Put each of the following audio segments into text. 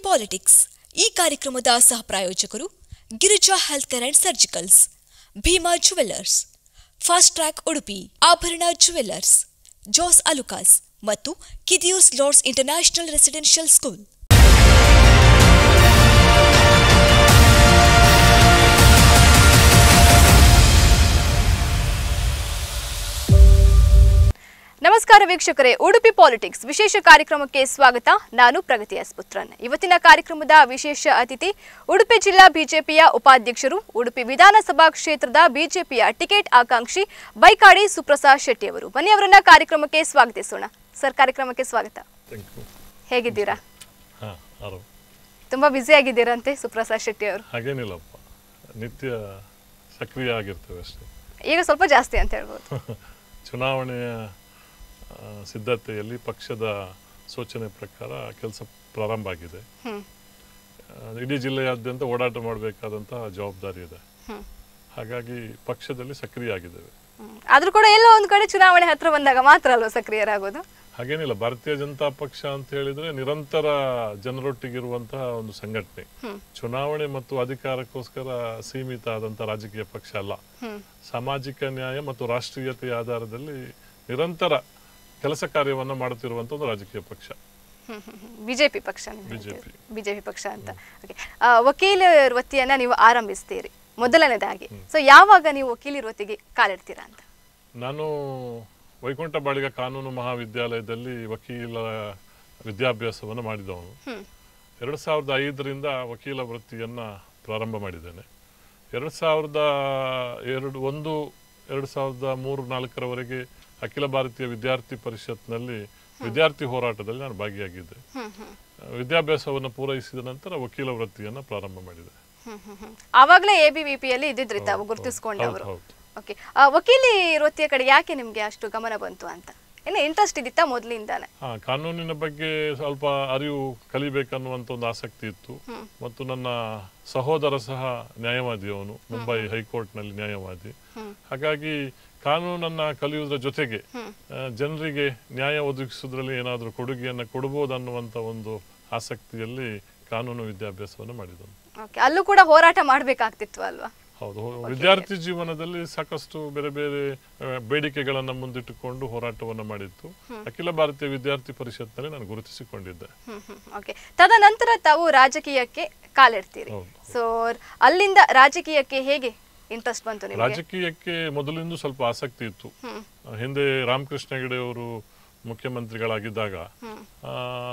Politics ಈ ಕಾರ್ಯಕ್ರಮದ ಸಹ ಪ್ರಾಯೋಜಕರು Girija health care and surgicals Bhima jewellers fast track Udupi Abharana jewellers Jos Alukkas ಮತ್ತು ಕಿದಿಯೂಸ್ ಲಾರ್ಡ್ಸ್ ಇಂಟರ್ನ್ಯಾಷನಲ್ ರೆಸಿಡೆನ್ಷಿಯಲ್ ಸ್ಕೂಲ್ ನಮಸ್ಕಾರ ವೀಕ್ಷಕರೇ ಉಡುಪಿ ಪಾಲಿಟಿಕ್ಸ್ ವಿಶೇಷ ಕಾರ್ಯಕ್ರಮಕ್ಕೆ ಸ್ವಾಗತ ನಾನು ಪ್ರಗತಿ ಎಸ್ ಪುತ್ರನ್ ಇವತ್ತಿನ ಕಾರ್ಯಕ್ರಮದ ವಿಶೇಷ ಅತಿಥಿ ಉಡುಪಿ ಜಿಲ್ಲಾ ಬಿಜೆಪಿಯ ಉಪಾಧ್ಯಕ್ಷರು ಉಡುಪಿ ವಿಧಾನಸಭಾ ಕ್ಷೇತ್ರದ ಬಿಜೆಪಿಯ ಟಿಕೆಟ್ ಆಕಾಂಕ್ಷಿ ಬೈಕಾಡಿ ಸುಪ್ರಸಾದ್ ಶೆಟ್ಟಿ ಅವರು ಬನ್ನಿ ಅವರನ್ನ ಕಾರ್ಯಕ್ರಮಕ್ಕೆ ಸ್ವಾಗತಿಸೋಣ ಸರ್ ಕಾರ್ಯಕ್ರಮಕ್ಕೆ ಸ್ವಾಗತ ಥ್ಯಾಂಕ್ ಯು ಹೇಗಿದ್ದೀರಾ ಹಾಂ ಆರಾಮ್ ತುಂಬಾ ಬ್ಯುಸಿ ಆಗಿದ್ದೀರಂತೆ ಸುಪ್ರಸಾದ್ ಶೆಟ್ಟಿ ಅವರು ಹಾಗೇನಿಲ್ಲಪ್ಪ ನಿತ್ಯ ಸಕ್ರಿಯ ಆಗಿರ್ತೇವೆ ಅಷ್ಟೇ ಈಗ ಸ್ವಲ್ಪ ಜಾಸ್ತಿ ಅಂತ ಹೇಳ್ಬೋದು ಚುನಾವಣೆಯ ಆ, ಸಿದ್ಧತೆಯಲ್ಲಿ ಪಕ್ಷದ ಸೂಚನೆ ಪ್ರಕಾರ ಕೆಲಸ ಪ್ರಾರಂಭ ಆಗಿದೆ ಹ್ಮ್ ಆ, ಇಡೀ ಜಿಲ್ಲೆಯಾದ್ಯಂತ ಓಡಾಟ ಮಾಡಬೇಕಾದಂತಹ ಜವಾಬ್ದಾರಿ ಇದೆ ಹ್ಮ್ ಹಾಗಾಗಿ ಪಕ್ಷದಲ್ಲಿ ಸಕ್ರಿಯ ಆಗಿದ್ದೇವೆ ಹ್ಮ್. ಆದ್ರೂ ಕೂಡ ಎಲ್ಲೋ ಒಂದ್ ಕಡೆ ಚುನಾವಣೆ ಹತ್ರ ಬಂದಾಗ ಮಾತ್ರ ಅಲ್ವಾ ಸಕ್ರಿಯರಾಗೋದು ಹಾಗೇನಿಲ್ಲ ಭಾರತೀಯ ಜನತಾ ಪಕ್ಷ ಅಂತ ಹೇಳಿದ್ರೆ ನಿರಂತರ ಜನರೊಟ್ಟಿಗಿರುವಂತಹ ಒಂದು ಸಂಘಟನೆ ಹ್ಮ್. ಚುನಾವಣೆ ಮತ್ತು ಅಧಿಕಾರಕ್ಕೋಸ್ಕರ ಸೀಮಿತ ಆದಂತಹ ರಾಜಕೀಯ ಪಕ್ಷ ಅಲ್ಲ ಹ್ಮ್ ಸಾಮಾಜಿಕ ನ್ಯಾಯ ಮತ್ತು ರಾಷ್ಟ್ರೀಯತೆಯ ಆಧಾರದಲ್ಲಿ ನಿರಂತರ ಕೆಲಸ ಕಾರ್ಯವನ್ನು ಮಾಡುತ್ತಿರುವಂತ ಒಂದು ರಾಜಕೀಯ ಪಕ್ಷ ಬಿಜೆಪಿ ಪಕ್ಷ BJP. ಬಿಜೆಪಿ ಪಕ್ಷ ಅಂತ ಓಕೆ ವಕೀಲ ವೃತ್ತಿಯನ್ನ ನೀವು ಆರಂಭಿಸ್ತೀರಿ ಮೊದಲನೇದಾಗಿ ಸೊ ಯಾವಾಗ ನೀವು ವಕೀಲಿ ವೃತ್ತಿಗೆ ಕಾಲಿಡ್ತೀರಾ ಅಂತ ನಾನು ವೈಕುಂಠ ಬಾಳಿಗ ಕಾನೂನು ಮಹಾವಿದ್ಯಾಲಯದಲ್ಲಿ ವಕೀಲ ವಿದ್ಯಾಭ್ಯಾಸವನ್ನು ಮಾಡಿದವನು ಹ್ಮ್ ಎರಡು ಸಾವಿರದ ಐದರಿಂದ ವಕೀಲ ವೃತ್ತಿಯನ್ನ ಪ್ರಾರಂಭ ಮಾಡಿದ್ದೇನೆ ಎರಡು ಸಾವಿರದ ಎರಡು ಒಂದು ಎರಡು ಸಾವಿರದ ಮೂರು ನಾಲ್ಕರವರೆಗೆ ಅಖಿಲ ಭಾರತೀಯ ವಿದ್ಯಾರ್ಥಿ ಪರಿಷತ್ನಲ್ಲಿ ವಿದ್ಯಾರ್ಥಿ ಹೋರಾಟದಲ್ಲಿ ನಾನು ಭಾಗಿಯಾಗಿದ್ದೆ ಹ್ಮ್ ಹ್ಮ್ ವಿದ್ಯಾಭ್ಯಾಸವನ್ನು ಪೂರೈಸಿದ ನಂತರ ವಕೀಲ ವೃತ್ತಿಯನ್ನು ಪ್ರಾರಂಭ ಮಾಡಿದೆ ಹ್ಮ್ ಹ್ಮ್ ಹ್ಮ್ ಆವಾಗಲೇ ಎ ಬಿ ವಿ ಪಿ ಅಲ್ಲಿ ಇದ್ದಿದ್ರಿ ತಾವು ಗುರುತಿಸ್ಕೊಂಡವರು ಹೌದು ಹೌದು ಓಕೆ ವಕೀಲಿ ವೃತ್ತಿಯ ಕಡೆ ಯಾಕೆ ನಿಮ್ಗೆ ಅಷ್ಟು ಗಮನ ಬಂತು ಅಂತ ಏನು ಇಂಟ್ರೆಸ್ಟ್ ಇದ್ದಿತ್ತಾ ಮೊದಲಿಂದಾನೆ ಹಾ ಕಾನೂನಿನ ಬಗ್ಗೆ ಸ್ವಲ್ಪ ಅರಿವು ಕಲಿಬೇಕನ್ನುವಂತ ಒಂದು ಆಸಕ್ತಿ ಇತ್ತು ಹ್ಮ್. ಮತ್ತು ನನ್ನ ಸಹೋದರ ಸಹ ನ್ಯಾಯವಾದಿ ಅವನು ಮುಂಬೈ ಹೈಕೋರ್ಟ್ನಲ್ಲಿ ನ್ಯಾಯವಾದಿ ಹ್ಮ್. ಹಾಗಾಗಿ ಕಾನೂನನ್ನ ಕಲಿಯುವುದರ ಜೊತೆಗೆ ಹ್ಮ್. ಜನರಿಗೆ ನ್ಯಾಯ ಒದಗಿಸುವುದರಲ್ಲಿ ಏನಾದರೂ ಕೊಡುಗೆಯನ್ನು ಕೊಡಬಹುದನ್ನುವಂತ ಒಂದು ಆಸಕ್ತಿಯಲ್ಲಿ ಕಾನೂನು ವಿದ್ಯಾಭ್ಯಾಸವನ್ನು ಮಾಡಿದನು ಓಕೆ ಅಲ್ಲೂ ಕೂಡ ಹೋರಾಟ ಮಾಡ್ಬೇಕಾಗ್ತಿತ್ತು ಅಲ್ವಾ ಹೌದು ವಿದ್ಯಾರ್ಥಿ ಜೀವನದಲ್ಲಿ ಸಾಕಷ್ಟು ಬೇರೆ ಬೇರೆ ಆ, ಬೇಡಿಕೆಗಳನ್ನ ಮುಂದಿಟ್ಟುಕೊಂಡು ಹೋರಾಟವನ್ನು ಮಾಡಿತ್ತು ಅಖಿಲ ಭಾರತೀಯ ವಿದ್ಯಾರ್ಥಿ ಪರಿಷತ್ನಲ್ಲಿ ನಾನು ಗುರುತಿಸಿಕೊಂಡಿದ್ದೆ ಹ್ಮ್ ಹ್ಮ್ ಓಕೆ ತದನಂತರ ತಾವು ರಾಜಕೀಯಕ್ಕೆ ಕಾಲಿಡ್ತೀರಿ ಹೌದು. ಸೊ ಅಲ್ಲಿಂದ ರಾಜಕೀಯಕ್ಕೆ ಹೇಗೆ ಇಂಟ್ರೆಸ್ಟ್ ಬಂತು ನಿಮಗೆ ರಾಜಕೀಯಕ್ಕೆ ಮೊದಲಿಂದ ಸ್ವಲ್ಪ ಆಸಕ್ತಿ ಇತ್ತು ಹ್ಮ್ ಆ, ಹಿಂದೆ ರಾಮಕೃಷ್ಣ ಹೆಗಡೆ ಅವರು ಮುಖ್ಯಮಂತ್ರಿಗಳಾಗಿದ್ದಾಗ ಹ್ಮ್ ಆ,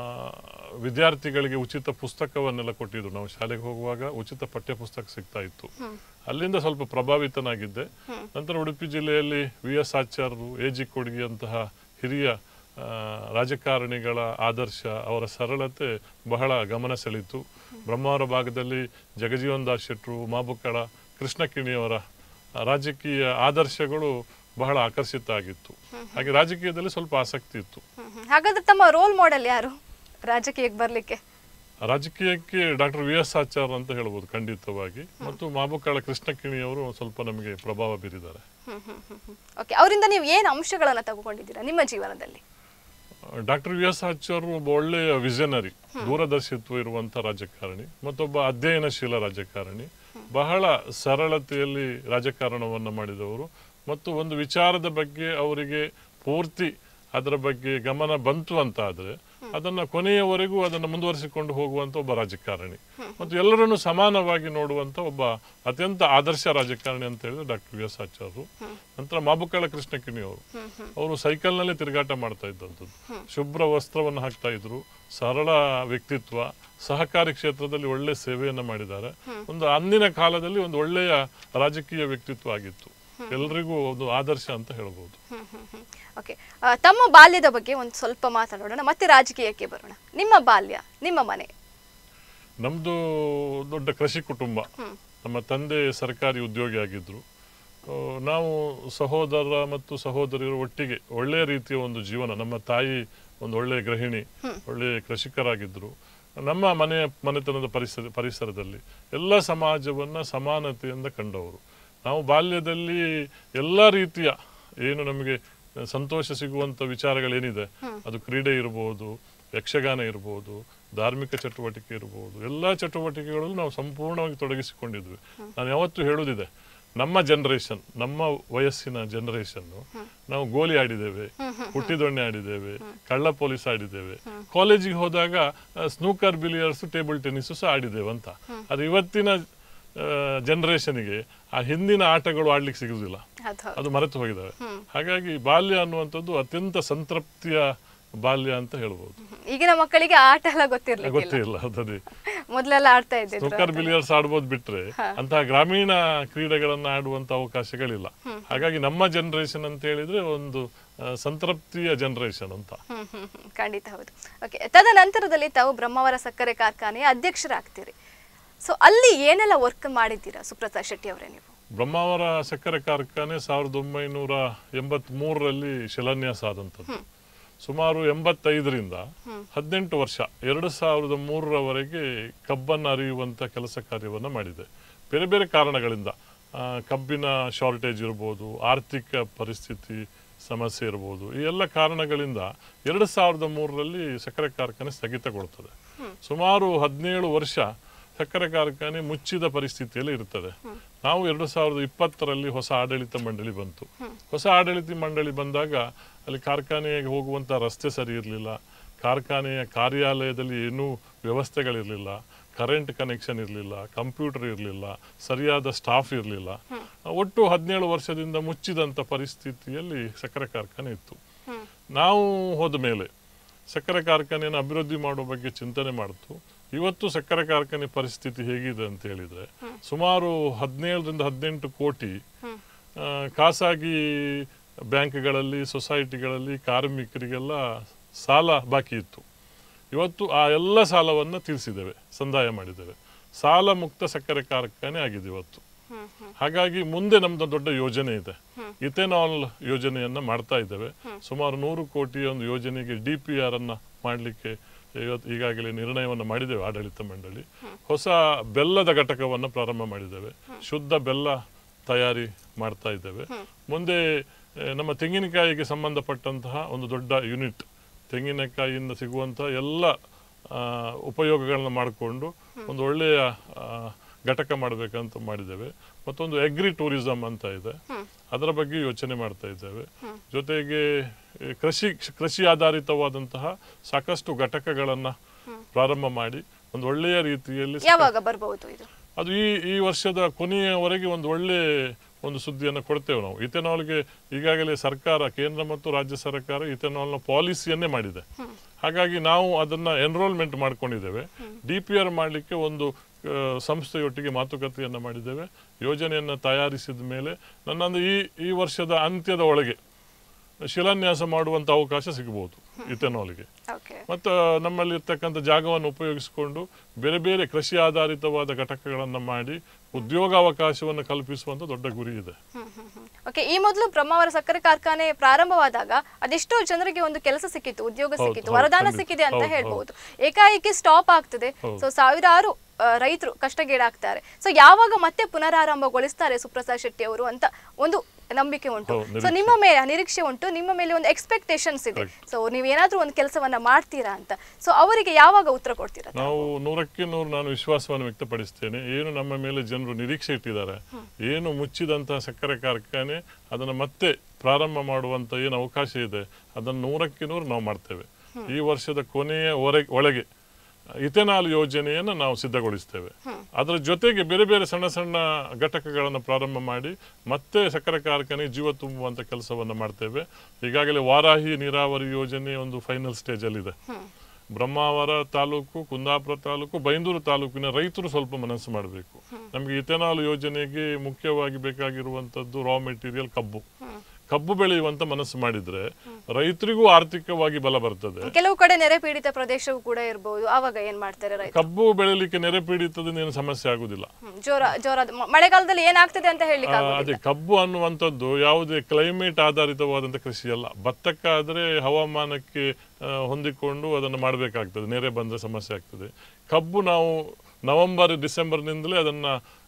ವಿದ್ಯಾರ್ಥಿಗಳಿಗೆ ಉಚಿತ ಪುಸ್ತಕವನ್ನೆಲ್ಲ ಕೊಟ್ಟಿದ್ರು ನಾವು ಶಾಲೆಗೆ ಹೋಗುವಾಗ ಉಚಿತ ಪಠ್ಯ ಪುಸ್ತಕ ಸಿಗ್ತಾ ಇತ್ತು ಹ್ಮ್ ಅಲ್ಲಿಂದ ಸ್ವಲ್ಪ ಪ್ರಭಾವಿತನಾಗಿದ್ದೆ ಹ್ಮ್. ನಂತರ ಉಡುಪಿ ಜಿಲ್ಲೆಯಲ್ಲಿ ವಿ ಎಸ್ ಆಚಾರ್ಯರು ಎ ಜಿ ಕೊಡ್ಗಿಯಂತಹ ಹಿರಿಯ ಆ, ರಾಜಕಾರಣಿಗಳ ಆದರ್ಶ ಅವರ ಸರಳತೆ ಬಹಳ ಗಮನ ಸೆಳೀತು ಬ್ರಹ್ಮಾವರ ಭಾಗದಲ್ಲಿ ಜಗಜೀವನ್ ದಾಸ್ ಶೆಟ್ರು ಮಾಬುಕ್ಕಳ ಕೃಷ್ಣ ಕಿಣಿಯವರ ಆ, ರಾಜಕೀಯ ಆದರ್ಶಗಳು ಬಹಳ ಆಕರ್ಷಿತ ಆಗಿತ್ತು ಹಾಗೆ ರಾಜಕೀಯದಲ್ಲಿ ಸ್ವಲ್ಪ ಆಸಕ್ತಿ ಇತ್ತು ಹ್ಮ್ ಹ್ಮ್. ಹಾಗಾದ್ರೆ ತಮ್ಮ ರೋಲ್ ಮಾಡೆಲ್ ಯಾರು ರಾಜಕೀಯಕ್ಕೆ ಬರ್ಲಿಕ್ಕೆ ರಾಜಕೀಯಕ್ಕೆ ಡಾಕ್ಟರ್ ವಿ ಎಸ್ ಆಚಾರ್ ಅಂತ ಹೇಳ್ಬೋದು ಖಂಡಿತವಾಗಿ ಮತ್ತು ಮಾಬುಕ್ಕಳ ಕೃಷ್ಣ ಕಿಣಿಯವರು ಒಂದ್ ಸ್ವಲ್ಪ ನಮಗೆ ಪ್ರಭಾವ ಬೀರಿದ್ದಾರೆ ಹ್ಮ್ ಹ್ಮ್ ಹ್ಮ್ ಹ್ಮ್ ಓಕೆ ಅವರಿಂದ ನೀವು ಏನು ಅಂಶಗಳನ್ನ ತಗೊಂಡಿದ್ದೀರಾ ನಿಮ್ಮ ಜೀವನದಲ್ಲಿ ಡಾಕ್ಟರ್ ವಿ ಎಸ್ ಆಚಾರ್ಯರು ಒಬ್ಬ ಒಳ್ಳೆಯ ವಿಷನರಿ ದೂರದರ್ಶಿತ್ವ ಇರುವಂತ ರಾಜಕಾರಣಿ ಮತ್ತೊಬ್ಬ ಅಧ್ಯಯನಶೀಲ ರಾಜಕಾರಣಿ ಬಹಳ ಸರಳತೆಯಲ್ಲಿ ರಾಜಕಾರಣವನ್ನು ಮಾಡಿದವರು ಮತ್ತು ಒಂದು ವಿಚಾರದ ಬಗ್ಗೆ ಅವರಿಗೆ ಪೂರ್ತಿ ಅದರ ಬಗ್ಗೆ ಗಮನ ಬಂತು ಅಂತ ಆದ್ರೆ ಅದನ್ನ ಕೊನೆಯವರೆಗೂ ಅದನ್ನು ಮುಂದುವರಿಸಿಕೊಂಡು ಹೋಗುವಂತ ಒಬ್ಬ ರಾಜಕಾರಣಿ ಮತ್ತು ಎಲ್ಲರನ್ನು ಸಮಾನವಾಗಿ ನೋಡುವಂತ ಒಬ್ಬ ಅತ್ಯಂತ ಆದರ್ಶ ರಾಜಕಾರಣಿ ಅಂತ ಹೇಳಿದ್ರೆ ಡಾಕ್ಟರ್ ವಿ ಎಸ್ ಆಚಾರ್ಯರು ನಂತರ ಮಾಬುಕ್ಕಳ ಕೃಷ್ಣ ಕಿಣಿ ಅವರು ಅವರು ಸೈಕಲ್ನಲ್ಲೇ ತಿರುಗಾಟ ಮಾಡ್ತಾ ಇದ್ದಂಥದ್ದು ಶುಭ್ರ ವಸ್ತ್ರವನ್ನು ಹಾಕ್ತಾ ಇದ್ರು ಸರಳ ವ್ಯಕ್ತಿತ್ವ ಸಹಕಾರಿ ಕ್ಷೇತ್ರದಲ್ಲಿ ಒಳ್ಳೆ ಸೇವೆಯನ್ನ ಮಾಡಿದ್ದಾರೆ ಒಂದು ಅಂದಿನ ಕಾಲದಲ್ಲಿ ಒಂದು ಒಳ್ಳೆಯ ರಾಜಕೀಯ ವ್ಯಕ್ತಿತ್ವ ಆಗಿತ್ತು ಎಲ್ರಿಗೂ ಒಂದು ಆದರ್ಶ ಅಂತ ಹೇಳ್ಬೋದು ಓಕೆ ತಮ್ಮ ಬಾಲ್ಯದ ಬಗ್ಗೆ ಒಂದು ಸ್ವಲ್ಪ ಮಾತನಾಡೋಣ ಮತ್ತೆ ರಾಜಕೀಯಕ್ಕೆ ಬರೋಣ ನಿಮ್ಮ ಬಾಲ್ಯ ನಿಮ್ಮ ಮನೆ ನಮ್ದು ದೊಡ್ಡ ಕೃಷಿ ಕುಟುಂಬ ಹ್ಮ್. ನಮ್ಮ ತಂದೆ ಸರ್ಕಾರಿ ಉದ್ಯೋಗಿ ಆಗಿದ್ರು ಆ, ನಾವು ಸಹೋದರ ಮತ್ತು ಸಹೋದರಿಯರು ಒಟ್ಟಿಗೆ ಒಳ್ಳೆಯ ರೀತಿಯ ಒಂದು ಜೀವನ ನಮ್ಮ ತಾಯಿ ಒಂದು ಒಳ್ಳೆಯ ಗೃಹಿಣಿ ಒಳ್ಳೆಯ ಕೃಷಿಕರಾಗಿದ್ರು ನಮ್ಮ ಮನೆಯ ಮನೆತನದ ಪರಿಸರ ಪರಿಸರದಲ್ಲಿ ಎಲ್ಲ ಸಮಾಜವನ್ನ ಸಮಾನತೆಯಿಂದ ಕಂಡವರು ನಾವು ಬಾಲ್ಯದಲ್ಲಿ ಎಲ್ಲ ರೀತಿಯ ಏನು ನಮಗೆ ಸಂತೋಷ ಸಿಗುವಂತ ವಿಚಾರಗಳೇನಿದೆ ಅದು ಕ್ರೀಡೆ ಇರಬಹುದು ಯಕ್ಷಗಾನ ಇರ್ಬೋದು ಧಾರ್ಮಿಕ ಚಟುವಟಿಕೆ ಇರ್ಬೋದು ಎಲ್ಲ ಚಟುವಟಿಕೆಗಳಲ್ಲೂ ನಾವು ಸಂಪೂರ್ಣವಾಗಿ ತೊಡಗಿಸಿಕೊಂಡಿದ್ವಿ ನಾನು ಯಾವತ್ತೂ ಹೇಳುವುದಿದೆ ನಮ್ಮ ಜನರೇಷನ್ ನಮ್ಮ ವಯಸ್ಸಿನ ಜನರೇಷನ್ ನಾವು ಗೋಲಿ ಆಡಿದ್ದೇವೆ ಹುಟ್ಟಿದೊಣ್ಣೆ ಆಡಿದ್ದೇವೆ ಕಳ್ಳ ಪೊಲೀಸ್ ಆಡಿದ್ದೇವೆ ಕಾಲೇಜಿಗೆ ಹೋದಾಗ ಸ್ನೂಕರ್ ಬಿಲಿಯರ್ಸ್ ಟೇಬಲ್ ಟೆನ್ನಿಸ್ ಸಹ ಆಡಿದ್ದೇವೆ ಅಂತ ಅದು ಇವತ್ತಿನ ಜನರೇಷನ್ಗೆ ಆ ಹಿಂದಿನ ಆಟಗಳು ಆಡ್ಲಿಕ್ಕೆ ಸಿಗುದಿಲ್ಲ ಅದು ಹೌದು. ಅದು ಮರೆತು ಹೋಗಿದ್ದಾವೆ ಹಾಗಾಗಿ ಬಾಲ್ಯ ಅನ್ನುವಂಥದ್ದು ಅತ್ಯಂತ ಸಂತೃಪ್ತಿಯ ಬಾಲ್ಯ ಅಂತ ಹೇಳ್ಬೋದು ಈಗಿನ ಮಕ್ಕಳಿಗೆ ಆಟ ಎಲ್ಲ ಗೊತ್ತಿರ್ಲಿಕ್ಕಿಲ್ಲ ಗೊತ್ತೇ ಇಲ್ಲ ಅದೇ ಮೊದ್ಲೆಲ್ಲ ಆಡ್ತಾ ಇದ್ದಿದ್ರು ಸ್ನೂಕರ್ ಬಿಲಿಯರ್ಸ್ ಆಡ್ಬೋದು ಬಿಟ್ರೆ ಅಂತಹ ಗ್ರಾಮೀಣ ಕ್ರೀಡೆಗಳನ್ನ ಆಡುವಂತ ಅವಕಾಶಗಳಿಲ್ಲ ಹಾಗಾಗಿ ನಮ್ಮ ಜನರೇಷನ್ ಅಂತ ಹೇಳಿದ್ರೆ ಒಂದು ಆ, ಸಂತೃಪ್ತಿಯ ಜನರೇಷನ್ ಅಂತ ಹ್ಮ್ ಹ್ಮ್ ಹ್ಮ್ ಖಂಡಿತ ಹೌದು ಓಕೆ ತದನಂತರದಲ್ಲಿ ತಾವು ಬ್ರಹ್ಮಾವರ ಸಕ್ಕರೆ ಕಾರ್ಖಾನೆಯ ಅಧ್ಯಕ್ಷರಾಗ್ತೀರಿ ಸೊ ಅಲ್ಲಿ ಏನೆಲ್ಲ ವರ್ಕ್ ಮಾಡಿದ್ದೀರಾ ಸುಪ್ರಸಾದ್ ಶೆಟ್ಟಿ ಅವರೇ ನೀವು ಬ್ರಹ್ಮಾವರ ಸಕ್ಕರೆ ಕಾರ್ಖಾನೆ ಸಾವಿರದ ಒಂಬೈನೂರ ಎಂಬತ್ ಮೂರರಲ್ಲಿ ಶಿಲಾನ್ಯಾಸ ಆದಂಥದ್ದು ಸುಮಾರು ಎಂಬತ್ತೈದರಿಂದ ಹದಿನೆಂಟು ವರ್ಷ ಎರಡು ಸಾವಿರದ ಮೂರರವರೆಗೆ ಕಬ್ಬನ್ನು ಅರಿಯುವಂಥ ಕೆಲಸ ಕಾರ್ಯವನ್ನು ಮಾಡಿದೆ ಬೇರೆ ಬೇರೆ ಕಾರಣಗಳಿಂದ ಆ, ಕಬ್ಬಿನ ಶಾರ್ಟೇಜ್ ಇರ್ಬೋದು ಆರ್ಥಿಕ ಪರಿಸ್ಥಿತಿ ಸಮಸ್ಯೆ ಇರ್ಬೋದು ಈ ಎಲ್ಲ ಕಾರಣಗಳಿಂದ ಎರಡು ಸಾವಿರದ ಮೂರರಲ್ಲಿ ಸಕ್ಕರೆ ಕಾರ್ಖಾನೆ ಸ್ಥಗಿತಗೊಳ್ತದೆ ಸುಮಾರು ಹದಿನೇಳು ವರ್ಷ ಸಕ್ಕರೆ ಕಾರ್ಖಾನೆ ಮುಚ್ಚಿದ ಪರಿಸ್ಥಿತಿಯಲ್ಲಿ ಇರ್ತದೆ ನಾವು ಎರಡು ಸಾವಿರದ ಇಪ್ಪತ್ತರಲ್ಲಿ ಹೊಸ ಆಡಳಿತ ಮಂಡಳಿ ಬಂತು ಹೊಸ ಆಡಳಿತ ಮಂಡಳಿ ಬಂದಾಗ ಅಲ್ಲಿ ಕಾರ್ಖಾನೆಗೆ ಹೋಗುವಂತ ರಸ್ತೆ ಸರಿ ಇರಲಿಲ್ಲ ಕಾರ್ಖಾನೆಯ ಕಾರ್ಯಾಲಯದಲ್ಲಿ ಏನೂ ವ್ಯವಸ್ಥೆಗಳಿರಲಿಲ್ಲ ಕರೆಂಟ್ ಕನೆಕ್ಷನ್ ಇರಲಿಲ್ಲ ಕಂಪ್ಯೂಟರ್ ಇರಲಿಲ್ಲ ಸರಿಯಾದ ಸ್ಟಾಫ್ ಇರಲಿಲ್ಲ ಒಟ್ಟು ಹದಿನೇಳು ವರ್ಷದಿಂದ ಮುಚ್ಚಿದಂಥ ಪರಿಸ್ಥಿತಿಯಲ್ಲಿ ಸಕ್ಕರೆ ಕಾರ್ಖಾನೆ ಇತ್ತು ನಾವು ಹೋದ ಮೇಲೆ ಸಕ್ಕರೆ ಕಾರ್ಖಾನೆಯನ್ನು ಅಭಿವೃದ್ಧಿ ಮಾಡುವ ಬಗ್ಗೆ ಚಿಂತನೆ ಮಾಡಿತು ಇವತ್ತು ಸಕ್ಕರೆ ಕಾರ್ಖಾನೆ ಪರಿಸ್ಥಿತಿ ಹೇಗಿದೆ ಅಂತ ಹೇಳಿದ್ರೆ ಸುಮಾರು ಹದಿನೇಳರಿಂದ ಹದಿನೆಂಟು ಕೋಟಿ ಆ, ಖಾಸಗಿ ಬ್ಯಾಂಕ್ಗಳಲ್ಲಿ ಸೊಸೈಟಿಗಳಲ್ಲಿ ಕಾರ್ಮಿಕರಿಗೆಲ್ಲ ಸಾಲ ಬಾಕಿ ಇತ್ತು ಇವತ್ತು ಆ ಎಲ್ಲ ಸಾಲವನ್ನು ತೀರಿಸಿದ್ದೇವೆ ಸಂದಾಯ ಮಾಡಿದ್ದೇವೆ ಸಾಲ ಮುಕ್ತ ಸಕ್ಕರೆ ಕಾರ್ಖಾನೆ ಆಗಿದೆ ಇವತ್ತು ಹಾಗಾಗಿ ಮುಂದೆ ನಮ್ದು ದೊಡ್ಡ ಯೋಜನೆ ಇದೆ ಇಥೆನಾಲ್ ಯೋಜನೆಯನ್ನ ಮಾಡ್ತಾ ಇದ್ದೇವೆ ಸುಮಾರು ನೂರು ಕೋಟಿಯ ಒಂದು ಯೋಜನೆಗೆ ಡಿ ಪಿ ಆರ್ ಅನ್ನ ಮಾಡಲಿಕ್ಕೆ ಇವತ್ತು ಈಗಾಗಲೇ ನಿರ್ಣಯವನ್ನು ಮಾಡಿದ್ದೇವೆ ಆಡಳಿತ ಮಂಡಳಿ ಹೊಸ ಬೆಲ್ಲದ ಘಟಕವನ್ನು ಪ್ರಾರಂಭ ಮಾಡಿದ್ದೇವೆ ಶುದ್ಧ ಬೆಲ್ಲ ತಯಾರಿ ಮಾಡ್ತಾ ಇದ್ದೇವೆ ಮುಂದೆ ಆ, ನಮ್ಮ ತೆಂಗಿನಕಾಯಿಗೆ ಸಂಬಂಧಪಟ್ಟಂತಹ ಒಂದು ದೊಡ್ಡ ಯೂನಿಟ್ ತೆಂಗಿನಕಾಯಿಯಿಂದ ಸಿಗುವಂತಹ ಎಲ್ಲ ಆ, ಉಪಯೋಗಗಳನ್ನ ಮಾಡಿಕೊಂಡು ಒಂದು ಒಳ್ಳೆಯ ಆ, ಘಟಕ ಮಾಡಬೇಕಂತ ಮಾಡಿದ್ದೇವೆ ಮತ್ತೊಂದು ಅಗ್ರಿ ಟೂರಿಸಂ ಅಂತ ಇದೆ ಅದರ ಬಗ್ಗೆ ಯೋಚನೆ ಮಾಡ್ತಾ ಇದ್ದೇವೆ ಜೊತೆಗೆ ಈ ಕೃಷಿ ಕೃಷಿ ಆಧಾರಿತವಾದಂತಹ ಸಾಕಷ್ಟು ಘಟಕಗಳನ್ನ ಪ್ರಾರಂಭ ಮಾಡಿ ಒಂದು ಒಳ್ಳೆಯ ರೀತಿಯಲ್ಲಿ ಯಾವಾಗ ಬರ್ಬಹುದು ಇದು ಅದು ಈ ಈ ವರ್ಷದ ಕೊನೆಯವರೆಗೆ ಒಂದು ಒಳ್ಳೆ ಒಂದು ಸುದ್ದಿಯನ್ನು ಕೊಡ್ತೇವೆ ನಾವು ಇಥೆನಾಲ್ಗೆ ಈಗಾಗಲೇ ಸರ್ಕಾರ ಕೇಂದ್ರ ಮತ್ತು ರಾಜ್ಯ ಸರ್ಕಾರ ಇಥೆನಾಲ್ನ ಪಾಲಿಸಿಯನ್ನೇ ಮಾಡಿದೆ ಹಾಗಾಗಿ ನಾವು ಅದನ್ನ ಎನ್ರೋಲ್ಮೆಂಟ್ ಮಾಡ್ಕೊಂಡಿದ್ದೇವೆ ಡಿ ಪಿ ಆರ್ ಮಾಡಲಿಕ್ಕೆ ಒಂದು ಆ, ಸಂಸ್ಥೆಯೊಟ್ಟಿಗೆ ಮಾತುಕತೆಯನ್ನು ಮಾಡಿದ್ದೇವೆ ಯೋಜನೆಯನ್ನು ತಯಾರಿಸಿದ ಮೇಲೆ ನನ್ನೊಂದು ಈ ಈ ವರ್ಷದ ಅಂತ್ಯದ ಒಳಗೆ ಶಿಲಾನ್ಯಾಸ ಮಾಡುವಂತ ಅವಕಾಶ ಸಿಗಬಹುದು ಇಥೆನಾಲ್ಗೆ ಓಕೆ ಮತ್ತು ನಮ್ಮಲ್ಲಿ ಇರ್ತಕ್ಕಂಥ ಜಾಗವನ್ನು ಉಪಯೋಗಿಸಿಕೊಂಡು ಬೇರೆ ಬೇರೆ ಕೃಷಿ ಆಧಾರಿತವಾದ ಘಟಕಗಳನ್ನು ಮಾಡಿ ಉದ್ಯೋಗಾವಕಾಶವನ್ನು ಕಲ್ಪಿಸುವಂತ ದೊಡ್ಡ ಗುರಿ ಇದೆ ಓಕೆ ಈ ಮೊದಲು ಬ್ರಹ್ಮಾವರ ಸಕ್ಕರೆ ಕಾರ್ಖಾನೆ ಪ್ರಾರಂಭವಾದಾಗ ಅದೆಷ್ಟೋ ಜನರಿಗೆ ಒಂದು ಕೆಲಸ ಸಿಕ್ಕಿತ್ತು ಉದ್ಯೋಗ ಹೌದು, ಸಿಕ್ಕಿತ್ತು ಹೌದು, ವರದಾನ ಖಂಡಿತ. ಸಿಕ್ಕಿದೆ ಅಂತ ಹೌದು, ಹೇಳ್ಬಹುದು ಏಕಾಏಕಿ ಸ್ಟಾಪ್ ಆಗ್ತದೆ ಹೌದು. ಸೊ ಸಾವಿರಾರು ಆ, ರೈತರು ಕಷ್ಟಗೀಡಾಗ್ತಾರೆ ಸೊ ಯಾವಾಗ ಮತ್ತೆ ಪುನರಾರಂಭಗೊಳಿಸ್ತಾರೆ ಸುಪ್ರಸಾದ್ ಶೆಟ್ಟಿ ಅವರು ಅಂತ ಒಂದು ನಂಬಿಕೆ ಉಂಟು ಹೌದು, ಸೊ ನಿಮ್ಮ ಮೇಲೆ ನಿರೀಕ್ಷೆ ಉಂಟು ನಿಮ್ಮ ಮೇಲೆ ಒಂದು ಎಕ್ಸ್ಪೆಕ್ಟೇಷನ್ಸ್ ಇದೆ ಸೊ ನೀವು ಏನಾದ್ರೂ ಒಂದು ಕೆಲಸವನ್ನ ಮಾಡ್ತೀರಾ ಅಂತ ಸೊ ಅವರಿಗೆ ಯಾವಾಗ ಉತ್ತರ ಕೊಡ್ತೀರಾ ನಾವು ನೂರಕ್ಕೆ ನೂರು ನಾನು ವಿಶ್ವಾಸವನ್ನು ವ್ಯಕ್ತಪಡಿಸ್ತೇನೆ ಏನು ನಮ್ಮ ಮೇಲೆ ಜನರು ನಿರೀಕ್ಷೆ ಇಟ್ಟಿದ್ದಾರೆ ಏನು ಮುಚ್ಚಿದಂತಹ ಸಕ್ಕರೆ ಕಾರ್ಖಾನೆ ಅದನ್ನು ಮತ್ತೆ ಪ್ರಾರಂಭ ಮಾಡುವಂತ ಏನು ಅವಕಾಶ ಇದೆ ಅದನ್ನು ನೂರಕ್ಕೆ ನೂರು ನಾವು ಮಾಡ್ತೇವೆ ಈ ವರ್ಷದ ಕೊನೆಯ ಒರೆ- ಒಳಗೆ ಇಥೆನಾಲ್ ಯೋಜನೆಯನ್ನು ನಾವು ಸಿದ್ಧಗೊಳಿಸ್ತೇವೆ ಅದರ ಜೊತೆಗೆ ಬೇರೆ ಬೇರೆ ಸಣ್ಣ ಸಣ್ಣ ಘಟಕಗಳನ್ನು ಪ್ರಾರಂಭ ಮಾಡಿ ಮತ್ತೆ ಸಕ್ಕರೆ ಕಾರ್ಖಾನೆ ಜೀವ ತುಂಬುವಂತ ಕೆಲಸವನ್ನು ಮಾಡ್ತೇವೆ ಈಗಾಗಲೇ ವಾರಾಹಿ ನೀರಾವರಿ ಯೋಜನೆ ಒಂದು ಫೈನಲ್ ಸ್ಟೇಜ್ ಅಲ್ಲಿ ಇದೆ ಬ್ರಹ್ಮಾವರ ತಾಲೂಕು ಕುಂದಾಪುರ ತಾಲೂಕು ಬೈಂದೂರು ತಾಲೂಕಿನ ರೈತರು ಸ್ವಲ್ಪ ಮನಸ್ಸು ಮಾಡಬೇಕು ನಮಗೆ ಇಥೆನಾಲ್ ಯೋಜನೆಗೆ ಮುಖ್ಯವಾಗಿ ಬೇಕಾಗಿರುವಂತದ್ದು ರಾ ಮೆಟೀರಿಯಲ್ ಕಬ್ಬು ಕಬ್ಬು ಬೆಳೆಯುವಂತ ಮನಸ್ಸು ಮಾಡಿದ್ರೆ ರೈತರಿಗೂ ಆರ್ಥಿಕವಾಗಿ ಬಲ ಬರ್ತದೆ ಕೆಲವು ಕಡೆ ನೆರೆ ಪೀಡಿತ ಪ್ರದೇಶವೂ ಕೂಡ ಇರಬಹುದು ಆವಾಗ ಏನ್ ಮಾಡ್ತಾರೆ ರೈತರು ಕಬ್ಬು ಬೆಳೆಯಲಿಕ್ಕೆ ನೆರೆ ಪೀಡಿತದಿಂದ ಏನು ಸಮಸ್ಯೆ ಆಗುದಿಲ್ಲ ಹ್ಮ್, ಜೋರ ಜೋರಾದ ಮ- ಮಳೆಗಾಲದಲ್ಲಿ ಏನಾಗ್ತದೆ ಅಂತ ಹೇಳಲಿಕ್ಕೆ ಆ, ಅದೇ ಕಬ್ಬು ಅನ್ನುವಂಥದ್ದು ಯಾವುದೇ ಕ್ಲೈಮೇಟ್ ಆಧಾರಿತವಾದಂಥ ಕೃಷಿ ಅಲ್ಲ ಭತ್ತಕ್ಕಾದ್ರೆ ಹವಾಮಾನಕ್ಕೆ ಆ, ಹೊಂದಿಕೊಂಡು ಅದನ್ನು ಮಾಡಬೇಕಾಗ್ತದೆ ನೆರೆ ಬಂದರೆ ಸಮಸ್ಯೆ ಆಗ್ತದೆ ಕಬ್ಬು ನಾವು ನವೆಂಬರ್ ಡಿಸೆಂಬರ್ನಿಂದಲೇ ಅದನ್ನ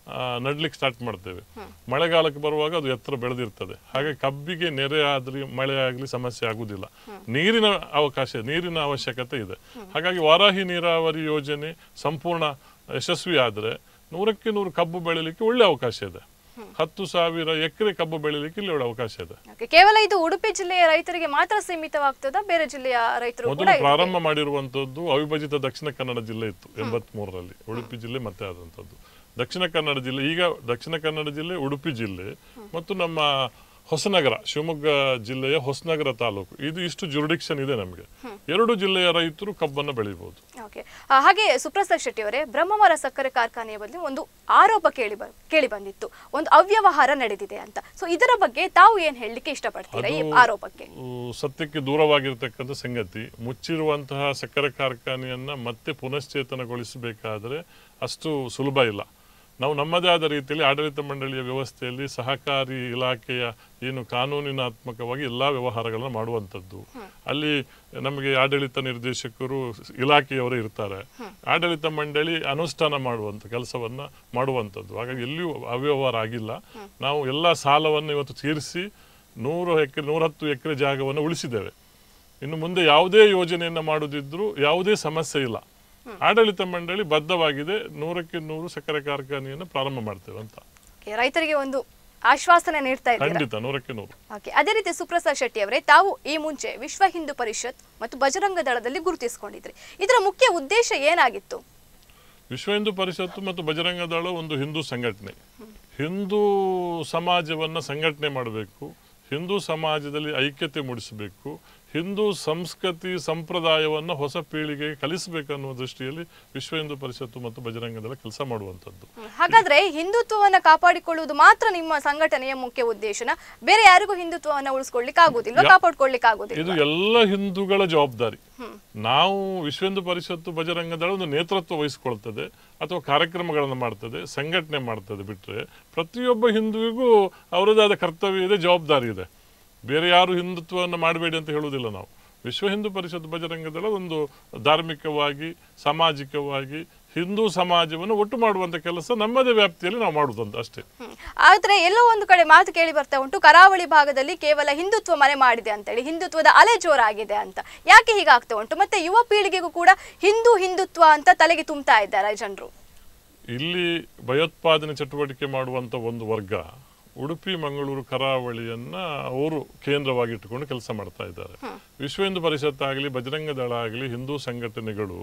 ಆ, ನಡ್ಲಿಕ್ಕೆ ಸ್ಟಾರ್ಟ್ ಮಾಡ್ತೇವೆ ಮಳೆಗಾಲಕ್ಕೆ ಬರುವಾಗ ಅದು ಎತ್ತರ ಬೆಳೆದಿರ್ತದೆ ಹಾಗೆ ಕಬ್ಬಿಗೆ ನೆರೆ ಆದ್ರಿ ಮಳೆ ಆಗಲಿ ಸಮಸ್ಯೆ ಆಗುದಿಲ್ಲ ನೀರಿನ ಅವಕಾಶ ನೀರಿನ ಅವಶ್ಯಕತೆ ಇದೆ ಹಾಗಾಗಿ ವಾರಾಹಿ ನೀರಾವರಿ ಯೋಜನೆ ಸಂಪೂರ್ಣ ಯಶಸ್ವಿ ಆದ್ರೆ ನೂರಕ್ಕೆ ನೂರು ಕಬ್ಬು ಬೆಳಿಲಿಕ್ಕೆ ಒಳ್ಳೆ ಅವಕಾಶ ಇದೆ ಹತ್ತು ಸಾವಿರ ಎಕರೆ ಕಬ್ಬು ಬೆಳಿಲಿಕ್ಕೆ ಇಲ್ಲಿ ಒಳ್ಳೆ ಅವಕಾಶ ಇದೆ Okay, ಕೇವಲ ಇದು ಉಡುಪಿ ಜಿಲ್ಲೆಯ ರೈತರಿಗೆ ಮಾತ್ರ ಸೀಮಿತವಾಗ್ತದಾ ಬೇರೆ ಜಿಲ್ಲೆಯ ರೈತರು ಕೂಡ ಮೊದಲು ಪ್ರಾರಂಭ ಮಾಡಿರುವಂತದ್ದು ಅವಿಭಜಿತ ದಕ್ಷಿಣ ಕನ್ನಡ ಜಿಲ್ಲೆ ಇತ್ತು ಎಂಬತ್ ಮೂರರಲ್ಲಿ ಉಡುಪಿ ಜಿಲ್ಲೆ ಮತ್ತೆ ಆದಂತದ್ದು ದಕ್ಷಿಣ ಕನ್ನಡ ಜಿಲ್ಲೆ ಈಗ ದಕ್ಷಿಣ ಕನ್ನಡ ಜಿಲ್ಲೆ ಉಡುಪಿ ಜಿಲ್ಲೆ ಮತ್ತು ನಮ್ಮ ಹೊಸನಗರ ಶಿವಮೊಗ್ಗ ಜಿಲ್ಲೆಯ ಹೊಸನಗರ ತಾಲೂಕು ಇದು ಇಷ್ಟು ಜುರಿಡಿಕ್ಷನ್ ಇದೆ ನಮಗೆ ಎರಡು ಜಿಲ್ಲೆಯ ರೈತರು ಕಬ್ಬನ್ನು ಬೆಳಿಬಹುದು ಓಕೆ ಹಾಗೆ ಸುಪ್ರಸಾದ್ ಶೆಟ್ಟಿ ಅವರೇ ಬ್ರಹ್ಮವರ ಸಕ್ಕರೆ ಕಾರ್ಖಾನೆಯ ಬಗ್ಗೆ ಒಂದು ಆರೋಪ ಕೇಳಿ ಬ- ಕೇಳಿ ಬಂದಿತ್ತು ಒಂದು ಅವ್ಯವಹಾರ ನಡೆದಿದೆ ಅಂತ ಸೊ ಇದರ ಬಗ್ಗೆ ತಾವು ಏನ್ ಹೇಳಲಿಕ್ಕೆ ಇಷ್ಟಪಡ್ತೀರಾ ಈ ಅದು- ಆರೋಪಕ್ಕೆ ಉ, ಸತ್ಯಕ್ಕೆ ದೂರವಾಗಿರ್ತಕ್ಕಂಥ ಸಂಗತಿ ಮುಚ್ಚಿರುವಂತಹ ಸಕ್ಕರೆ ಕಾರ್ಖಾನೆಯನ್ನ ಮತ್ತೆ ಪುನಶ್ಚೇತನಗೊಳಿಸಬೇಕಾದ್ರೆ ಅಷ್ಟು ಸುಲಭ ಇಲ್ಲ ನಾವು ನಮ್ಮದೇ ಆದ ರೀತಿಯಲ್ಲಿ ಆಡಳಿತ ಮಂಡಳಿಯ ವ್ಯವಸ್ಥೆಯಲ್ಲಿ ಸಹಕಾರಿ ಇಲಾಖೆಯ ಏನು ಕಾನೂನಿನಾತ್ಮಕವಾಗಿ ಎಲ್ಲಾ ವ್ಯವಹಾರಗಳನ್ನು ಮಾಡುವಂಥದ್ದು ಅಲ್ಲಿ ನಮಗೆ ಆಡಳಿತ ನಿರ್ದೇಶಕರು ಇಲಾಖೆಯವರು ಇರ್ತಾರೆ ಆಡಳಿತ ಮಂಡಳಿ ಅನುಷ್ಠಾನ ಮಾಡುವಂಥ ಕೆಲಸವನ್ನ ಮಾಡುವಂಥದ್ದು ಹಾಗಾಗಿ ಎಲ್ಲಿಯೂ ಅವ್ಯವಹಾರ ಆಗಿಲ್ಲ ನಾವು ಎಲ್ಲ ಸಾಲವನ್ನು ಇವತ್ತು ತೀರಿಸಿ ನೂರು ಎಕರೆ ನೂರಹತ್ತು ಎಕರೆ ಜಾಗವನ್ನು ಉಳಿಸಿದ್ದೇವೆ ಇನ್ನು ಮುಂದೆ ಯಾವುದೇ ಯೋಜನೆಯನ್ನು ಮಾಡುದಿದ್ರು ಯಾವುದೇ ಸಮಸ್ಯೆ ಇಲ್ಲ ಆಡಳಿತ ಮಂಡಳಿ ಬದ್ಧವಾಗಿದೆ ನೂರಕ್ಕೆ ನೂರು ಸಕ್ಕರೆ ಕಾರ್ಖಾನೆಯನ್ನು ಪ್ರಾರಂಭ ಮಾಡ್ತೇವೆ ಅಂತ Okay, ರೈತರಿಗೆ ಒಂದು ಆಶ್ವಾಸನೆ ನೀಡ್ತಾ ಇದ್ದೀರಾ ಖಂಡಿತ ನೂರಕ್ಕೆ ನೂರು ಓಕೆ ಅದೇ ರೀತಿ ಸುಪ್ರಸಾದ್ ಶೆಟ್ಟಿ ಅವರೇ ತಾವು ಈ ಮುಂಚೆ ವಿಶ್ವ ಹಿಂದೂ ಪರಿಷತ್ ಮತ್ತು ಬಜರಂಗ ದಳದಲ್ಲಿ ಗುರುತಿಸಿಕೊಂಡಿದ್ರಿ ಇದರ ಮುಖ್ಯ ಉದ್ದೇಶ ಏನಾಗಿತ್ತು ವಿಶ್ವ ಹಿಂದೂ ಪರಿಷತ್ತು ಮತ್ತು ಬಜರಂಗ ದಳ ಒಂದು ಹಿಂದೂ ಸಂಘಟನೆ ಹಿಂದೂ ಸಮಾಜವನ್ನು ಸಂಘಟನೆ ಮಾಡಬೇಕು ಹಿಂದೂ ಸಮಾಜದಲ್ಲಿ ಐಕ್ಯತೆ ಮೂಡಿಸಬೇಕು ಹಿಂದೂ ಸಂಸ್ಕೃತಿ ಸಂಪ್ರದಾಯವನ್ನು ಹೊಸ ಪೀಳಿಗೆಗೆ ಕಲಿಸಬೇಕು ಅನ್ನುವ ದೃಷ್ಟಿಯಲ್ಲಿ ವಿಶ್ವ ಹಿಂದೂ ಪರಿಷತ್ತು ಮತ್ತು ಬಜರಂಗ ದಳ ಕೆಲಸ ಮಾಡುವಂಥದ್ದು ಹಾಗಾದ್ರೆ ಹಿಂದುತ್ವವನ್ನ ಕಾಪಾಡಿಕೊಳ್ಳುವುದು ಮಾತ್ರ ನಿಮ್ಮ ಸಂಘಟನೆಯ ಮುಖ್ಯ ಉದ್ದೇಶನ ಬೇರೆ ಯಾರಿಗೂ ಹಿಂದುತ್ವವನ್ನ ಉಳಿಸ್ಕೊಳ್ಲಿಕ್ಕೆ ಆಗುದಿಲ್ಲ ಯಾ- ಕಾಪಾಡ್ಕೊಳ್ಲಿಕ್ಕೆ ಆಗುದಿಲ್ಲ ಇದು ಎಲ್ಲ ಹಿಂದೂಗಳ ಜವಾಬ್ದಾರಿ ನಾವು ವಿಶ್ವ ಹಿಂದೂ ಪರಿಷತ್ತು ಬಜರಂಗ ದಳ ಒಂದು ನೇತೃತ್ವ ವಹಿಸಿಕೊಳ್ತದೆ ಅಥವಾ ಕಾರ್ಯಕ್ರಮಗಳನ್ನು ಮಾಡ್ತದೆ ಸಂಘಟನೆ ಮಾಡ್ತದೆ ಬಿಟ್ರೆ ಪ್ರತಿಯೊಬ್ಬ ಹಿಂದೂವಿಗೂ ಅವರದಾದ ಕರ್ತವ್ಯ ಇದೆ ಜವಾಬ್ದಾರಿ ಇದೆ ಬೇರೆ ಯಾರು ಹಿಂದುತ್ವವನ್ನು ಮಾಡಬೇಡಿ ಅಂತ ಹೇಳುವುದಿಲ್ಲ ನಾವು ವಿಶ್ವ ಹಿಂದೂ ಪರಿಷತ್ ಬಜರಂಗ ದಳ ಒಂದು ಧಾರ್ಮಿಕವಾಗಿ ಸಾಮಾಜಿಕವಾಗಿ ಹಿಂದೂ ಸಮಾಜವನ್ನು ಒಟ್ಟು ಮಾಡುವಂತ ಕೆಲಸ ನಮ್ಮದೇ ವ್ಯಾಪ್ತಿಯಲ್ಲಿ ನಾವು ಮಾಡುವುದಂತ ಅಷ್ಟೇ ಹ್ಮ್. ಆದ್ರೆ ಎಲ್ಲೋ ಒಂದು ಕಡೆ ಮಾತು ಕೇಳಿ ಬರ್ತಾ ಉಂಟು ಕರಾವಳಿ ಭಾಗದಲ್ಲಿ ಕೇವಲ ಹಿಂದುತ್ವ ಮನೆ ಮಾಡಿದೆ ಅಂತೇಳಿ ಹಿಂದುತ್ವದ ಅಲೆ ಜೋರಾಗಿದೆ ಅಂತ ಯಾಕೆ ಹೀಗಾಗ್ತಾ ಉಂಟು ಮತ್ತೆ ಯುವ ಪೀಳಿಗೆಗೂ ಕೂಡ ಹಿಂದೂ ಹಿಂದುತ್ವ ಅಂತ ತಲೆಗೆ ತುಂಬ್ತಾ ಇದ್ದಾರೆ ಜನರು ಇಲ್ಲಿ ಭಯೋತ್ಪಾದನೆ ಚಟುವಟಿಕೆ ಮಾಡುವಂತ ಒಂದು ವರ್ಗ ಉಡುಪಿ ಮಂಗಳೂರು ಕರಾವಳಿಯನ್ನ ಅವರು ಕೇಂದ್ರವಾಗಿಟ್ಟುಕೊಂಡು ಕೆಲಸ ಮಾಡ್ತಾ ಇದ್ದಾರೆ ವಿಶ್ವ ಹಿಂದೂ ಪರಿಷತ್ ಆಗಲಿ ಬಜರಂಗ ದಳ ಆಗಲಿ ಹಿಂದೂ ಸಂಘಟನೆಗಳು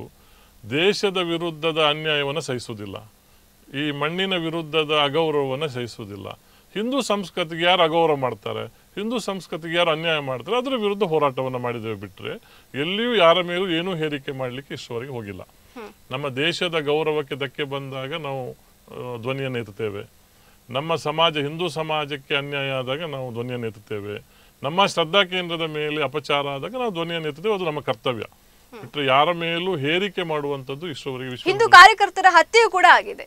ದೇಶದ ವಿರುದ್ಧದ ಅನ್ಯಾಯವನ್ನು ಸಹಿಸುವುದಿಲ್ಲ ಈ ಮಣ್ಣಿನ ವಿರುದ್ಧದ ಅಗೌರವವನ್ನು ಸಹಿಸುವುದಿಲ್ಲ ಹಿಂದೂ ಸಂಸ್ಕೃತಿಗೆ ಯಾರು ಅಗೌರವ ಮಾಡ್ತಾರೆ ಹಿಂದೂ ಸಂಸ್ಕೃತಿಗೆ ಯಾರು ಅನ್ಯಾಯ ಮಾಡ್ತಾರೆ ಅದರ ವಿರುದ್ಧ ಹೋರಾಟವನ್ನು ಮಾಡಿದ್ದೇವೆ ಬಿಟ್ಟರೆ ಎಲ್ಲಿಯೂ ಯಾರ ಮೇಲೂ ಏನೂ ಹೇರಿಕೆ ಮಾಡಲಿಕ್ಕೆ ಇಷ್ಟವರೆಗೆ ಹೋಗಿಲ್ಲ ನಮ್ಮ ದೇಶದ ಗೌರವಕ್ಕೆ ಧಕ್ಕೆ ಬಂದಾಗ ನಾವು ಆ, ಧ್ವನಿಯನ್ನು ಎತ್ತುತ್ತೇವೆ ನಮ್ಮ ಸಮಾಜ ಹಿಂದೂ ಸಮಾಜಕ್ಕೆ ಅನ್ಯಾಯ ಆದಾಗ ನಾವು ಧ್ವನಿಯನ್ನು ಎತ್ತುತ್ತೇವೆ ನಮ್ಮ ಶ್ರದ್ಧಾ ಕೇಂದ್ರದ ಮೇಲೆ ಅಪಚಾರ ಆದಾಗ ನಾವು ಧ್ವನಿಯನ್ನು ಎತ್ತುತ್ತೇವೆ ಅದು ನಮ್ಮ ಕರ್ತವ್ಯ ಬಿಟ್ಟರೆ ಯಾರ ಮೇಲೂ ಹೇರಿಕೆ ಮಾಡುವಂಥದ್ದು ಇಷ್ಟವರೆಗೆ ವಿಶ್ವ ಹಿಂದೂ ಕಾರ್ಯಕರ್ತರ ಹತ್ಯೆಯೂ ಕೂಡ ಆಗಿದೆ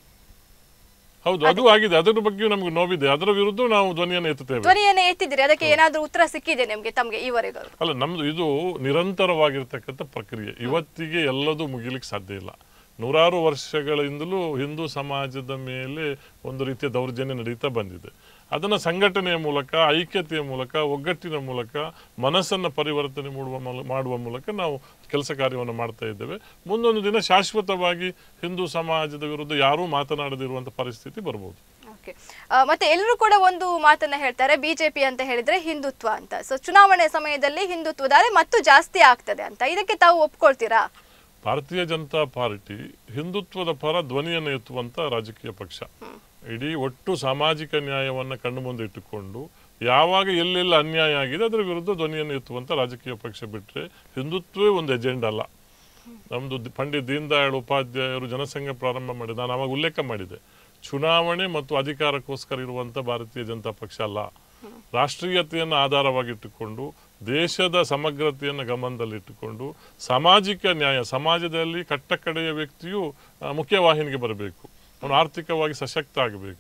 ಹೌದು ಅದು ಆಗಿದೆ ಅದರ ಬಗ್ಗೆಯೂ ನಮಗೆ ನೋವಿದೆ ಅದರ ವಿರುದ್ಧ ನಾವು ಧ್ವನಿಯನ್ನು ಎತ್ತುತ್ತೇವೆ ಧ್ವನಿಯನ್ನೇ ಎತ್ತಿದ್ದೀರಿ ಅದಕ್ಕೆ ಏನಾದ್ರೂ ಉತ್ತರ ಸಿಕ್ಕಿದೆ ನಿಮ್ಗೆ ತಮ್ಗೆ ಈವರೆಗೂ ಅಲ್ಲ ನಮ್ದು ಇದು ನಿರಂತರವಾಗಿರ್ತಕ್ಕಂಥ ಪ್ರಕ್ರಿಯೆ ಇವತ್ತಿಗೆ ಎಲ್ಲದೂ ಮುಗಿಲಿಕ್ಕೆ ಸಾಧ್ಯ ಇಲ್ಲ ನೂರಾರು ವರ್ಷಗಳಿಂದಲೂ ಹಿಂದೂ ಸಮಾಜದ ಮೇಲೆ ಒಂದು ರೀತಿಯ ದೌರ್ಜನ್ಯ ನಡೀತಾ ಬಂದಿದೆ ಅದನ್ನು ಸಂಘಟನೆಯ ಮೂಲಕ ಐಕ್ಯತೆಯ ಮೂಲಕ ಒಗ್ಗಟ್ಟಿನ ಮೂಲಕ ಮನಸ್ಸನ್ನು ಪರಿವರ್ತನೆ ಮಾಡುವ ಮೂಲ- ಮಾಡುವ ಮೂಲಕ ನಾವು ಕೆಲಸ ಕಾರ್ಯವನ್ನು ಮಾಡ್ತಾ ಇದ್ದೇವೆ ಮುಂದೊಂದು ದಿನ ಶಾಶ್ವತವಾಗಿ ಹಿಂದೂ ಸಮಾಜದ ವಿರುದ್ಧ ಯಾರೂ ಮಾತನಾಡದಿರುವಂಥ ಪರಿಸ್ಥಿತಿ ಬರ್ಬೋದು ಓಕೆ ಮತ್ತೆ ಎಲ್ಲರೂ ಕೂಡ ಒಂದು ಮಾತನ್ನ ಹೇಳ್ತಾರೆ ಬಿಜೆಪಿ ಅಂತ ಹೇಳಿದ್ರೆ ಹಿಂದುತ್ವ ಅಂತ ಸೊ ಚುನಾವಣೆ ಸಮಯದಲ್ಲಿ ಹಿಂದುತ್ವದ ಅಲೆ ಮತ್ತು ಜಾಸ್ತಿ ಆಗ್ತದೆ ಅಂತ ಇದಕ್ಕೆ ತಾವು ಒಪ್ಕೊಳ್ತೀರಾ ಭಾರತೀಯ ಜನತಾ ಪಾರ್ಟಿ ಹಿಂದುತ್ವದ ಪರ ಧ್ವನಿಯನ್ನು ಎತ್ತುವಂತ ರಾಜಕೀಯ ಪಕ್ಷ ಇಡೀ ಒಟ್ಟು ಸಾಮಾಜಿಕ ನ್ಯಾಯವನ್ನು ಕಣ್ಣು ಮುಂದೆ ಇಟ್ಟುಕೊಂಡು ಯಾವಾಗ ಎಲ್ಲೆಲ್ಲ ಅನ್ಯಾಯ ಆಗಿದೆ ಅದರ ವಿರುದ್ಧ ಧ್ವನಿಯನ್ನು ಎತ್ತುವಂತ ರಾಜಕೀಯ ಪಕ್ಷ ಬಿಟ್ಟರೆ ಹಿಂದುತ್ವವೇ ಒಂದು ಎಜೆಂಡಾ ಅಲ್ಲ ನಮ್ದು ದಿ- ಪಂಡಿತ್ ದೀನ್ ದಯಾಳ್ ಉಪಾಧ್ಯಾಯರು ಜನಸಂಘ ಪ್ರಾರಂಭ ಮಾಡಿದ ನಾನು ಅವಾಗ ಉಲ್ಲೇಖ ಮಾಡಿದೆ ಚುನಾವಣೆ ಮತ್ತು ಅಧಿಕಾರಕ್ಕೋಸ್ಕರ ಇರುವಂತ ಭಾರತೀಯ ಜನತಾ ಪಕ್ಷ ಅಲ್ಲ ರಾಷ್ಟ್ರೀಯತೆಯನ್ನು ಆಧಾರವಾಗಿಟ್ಟುಕೊಂಡು ದೇಶದ ಸಮಗ್ರತೆಯನ್ನು ಗಮನದಲ್ಲಿಟ್ಟುಕೊಂಡು ಸಾಮಾಜಿಕ ನ್ಯಾಯ ಸಮಾಜದಲ್ಲಿ ಕಟ್ಟಕಡೆಯ ವ್ಯಕ್ತಿಯು ಆ, ಮುಖ್ಯವಾಹಿನಿಗೆ ಬರಬೇಕು ಅವನು ಆರ್ಥಿಕವಾಗಿ ಸಶಕ್ತ ಆಗಬೇಕು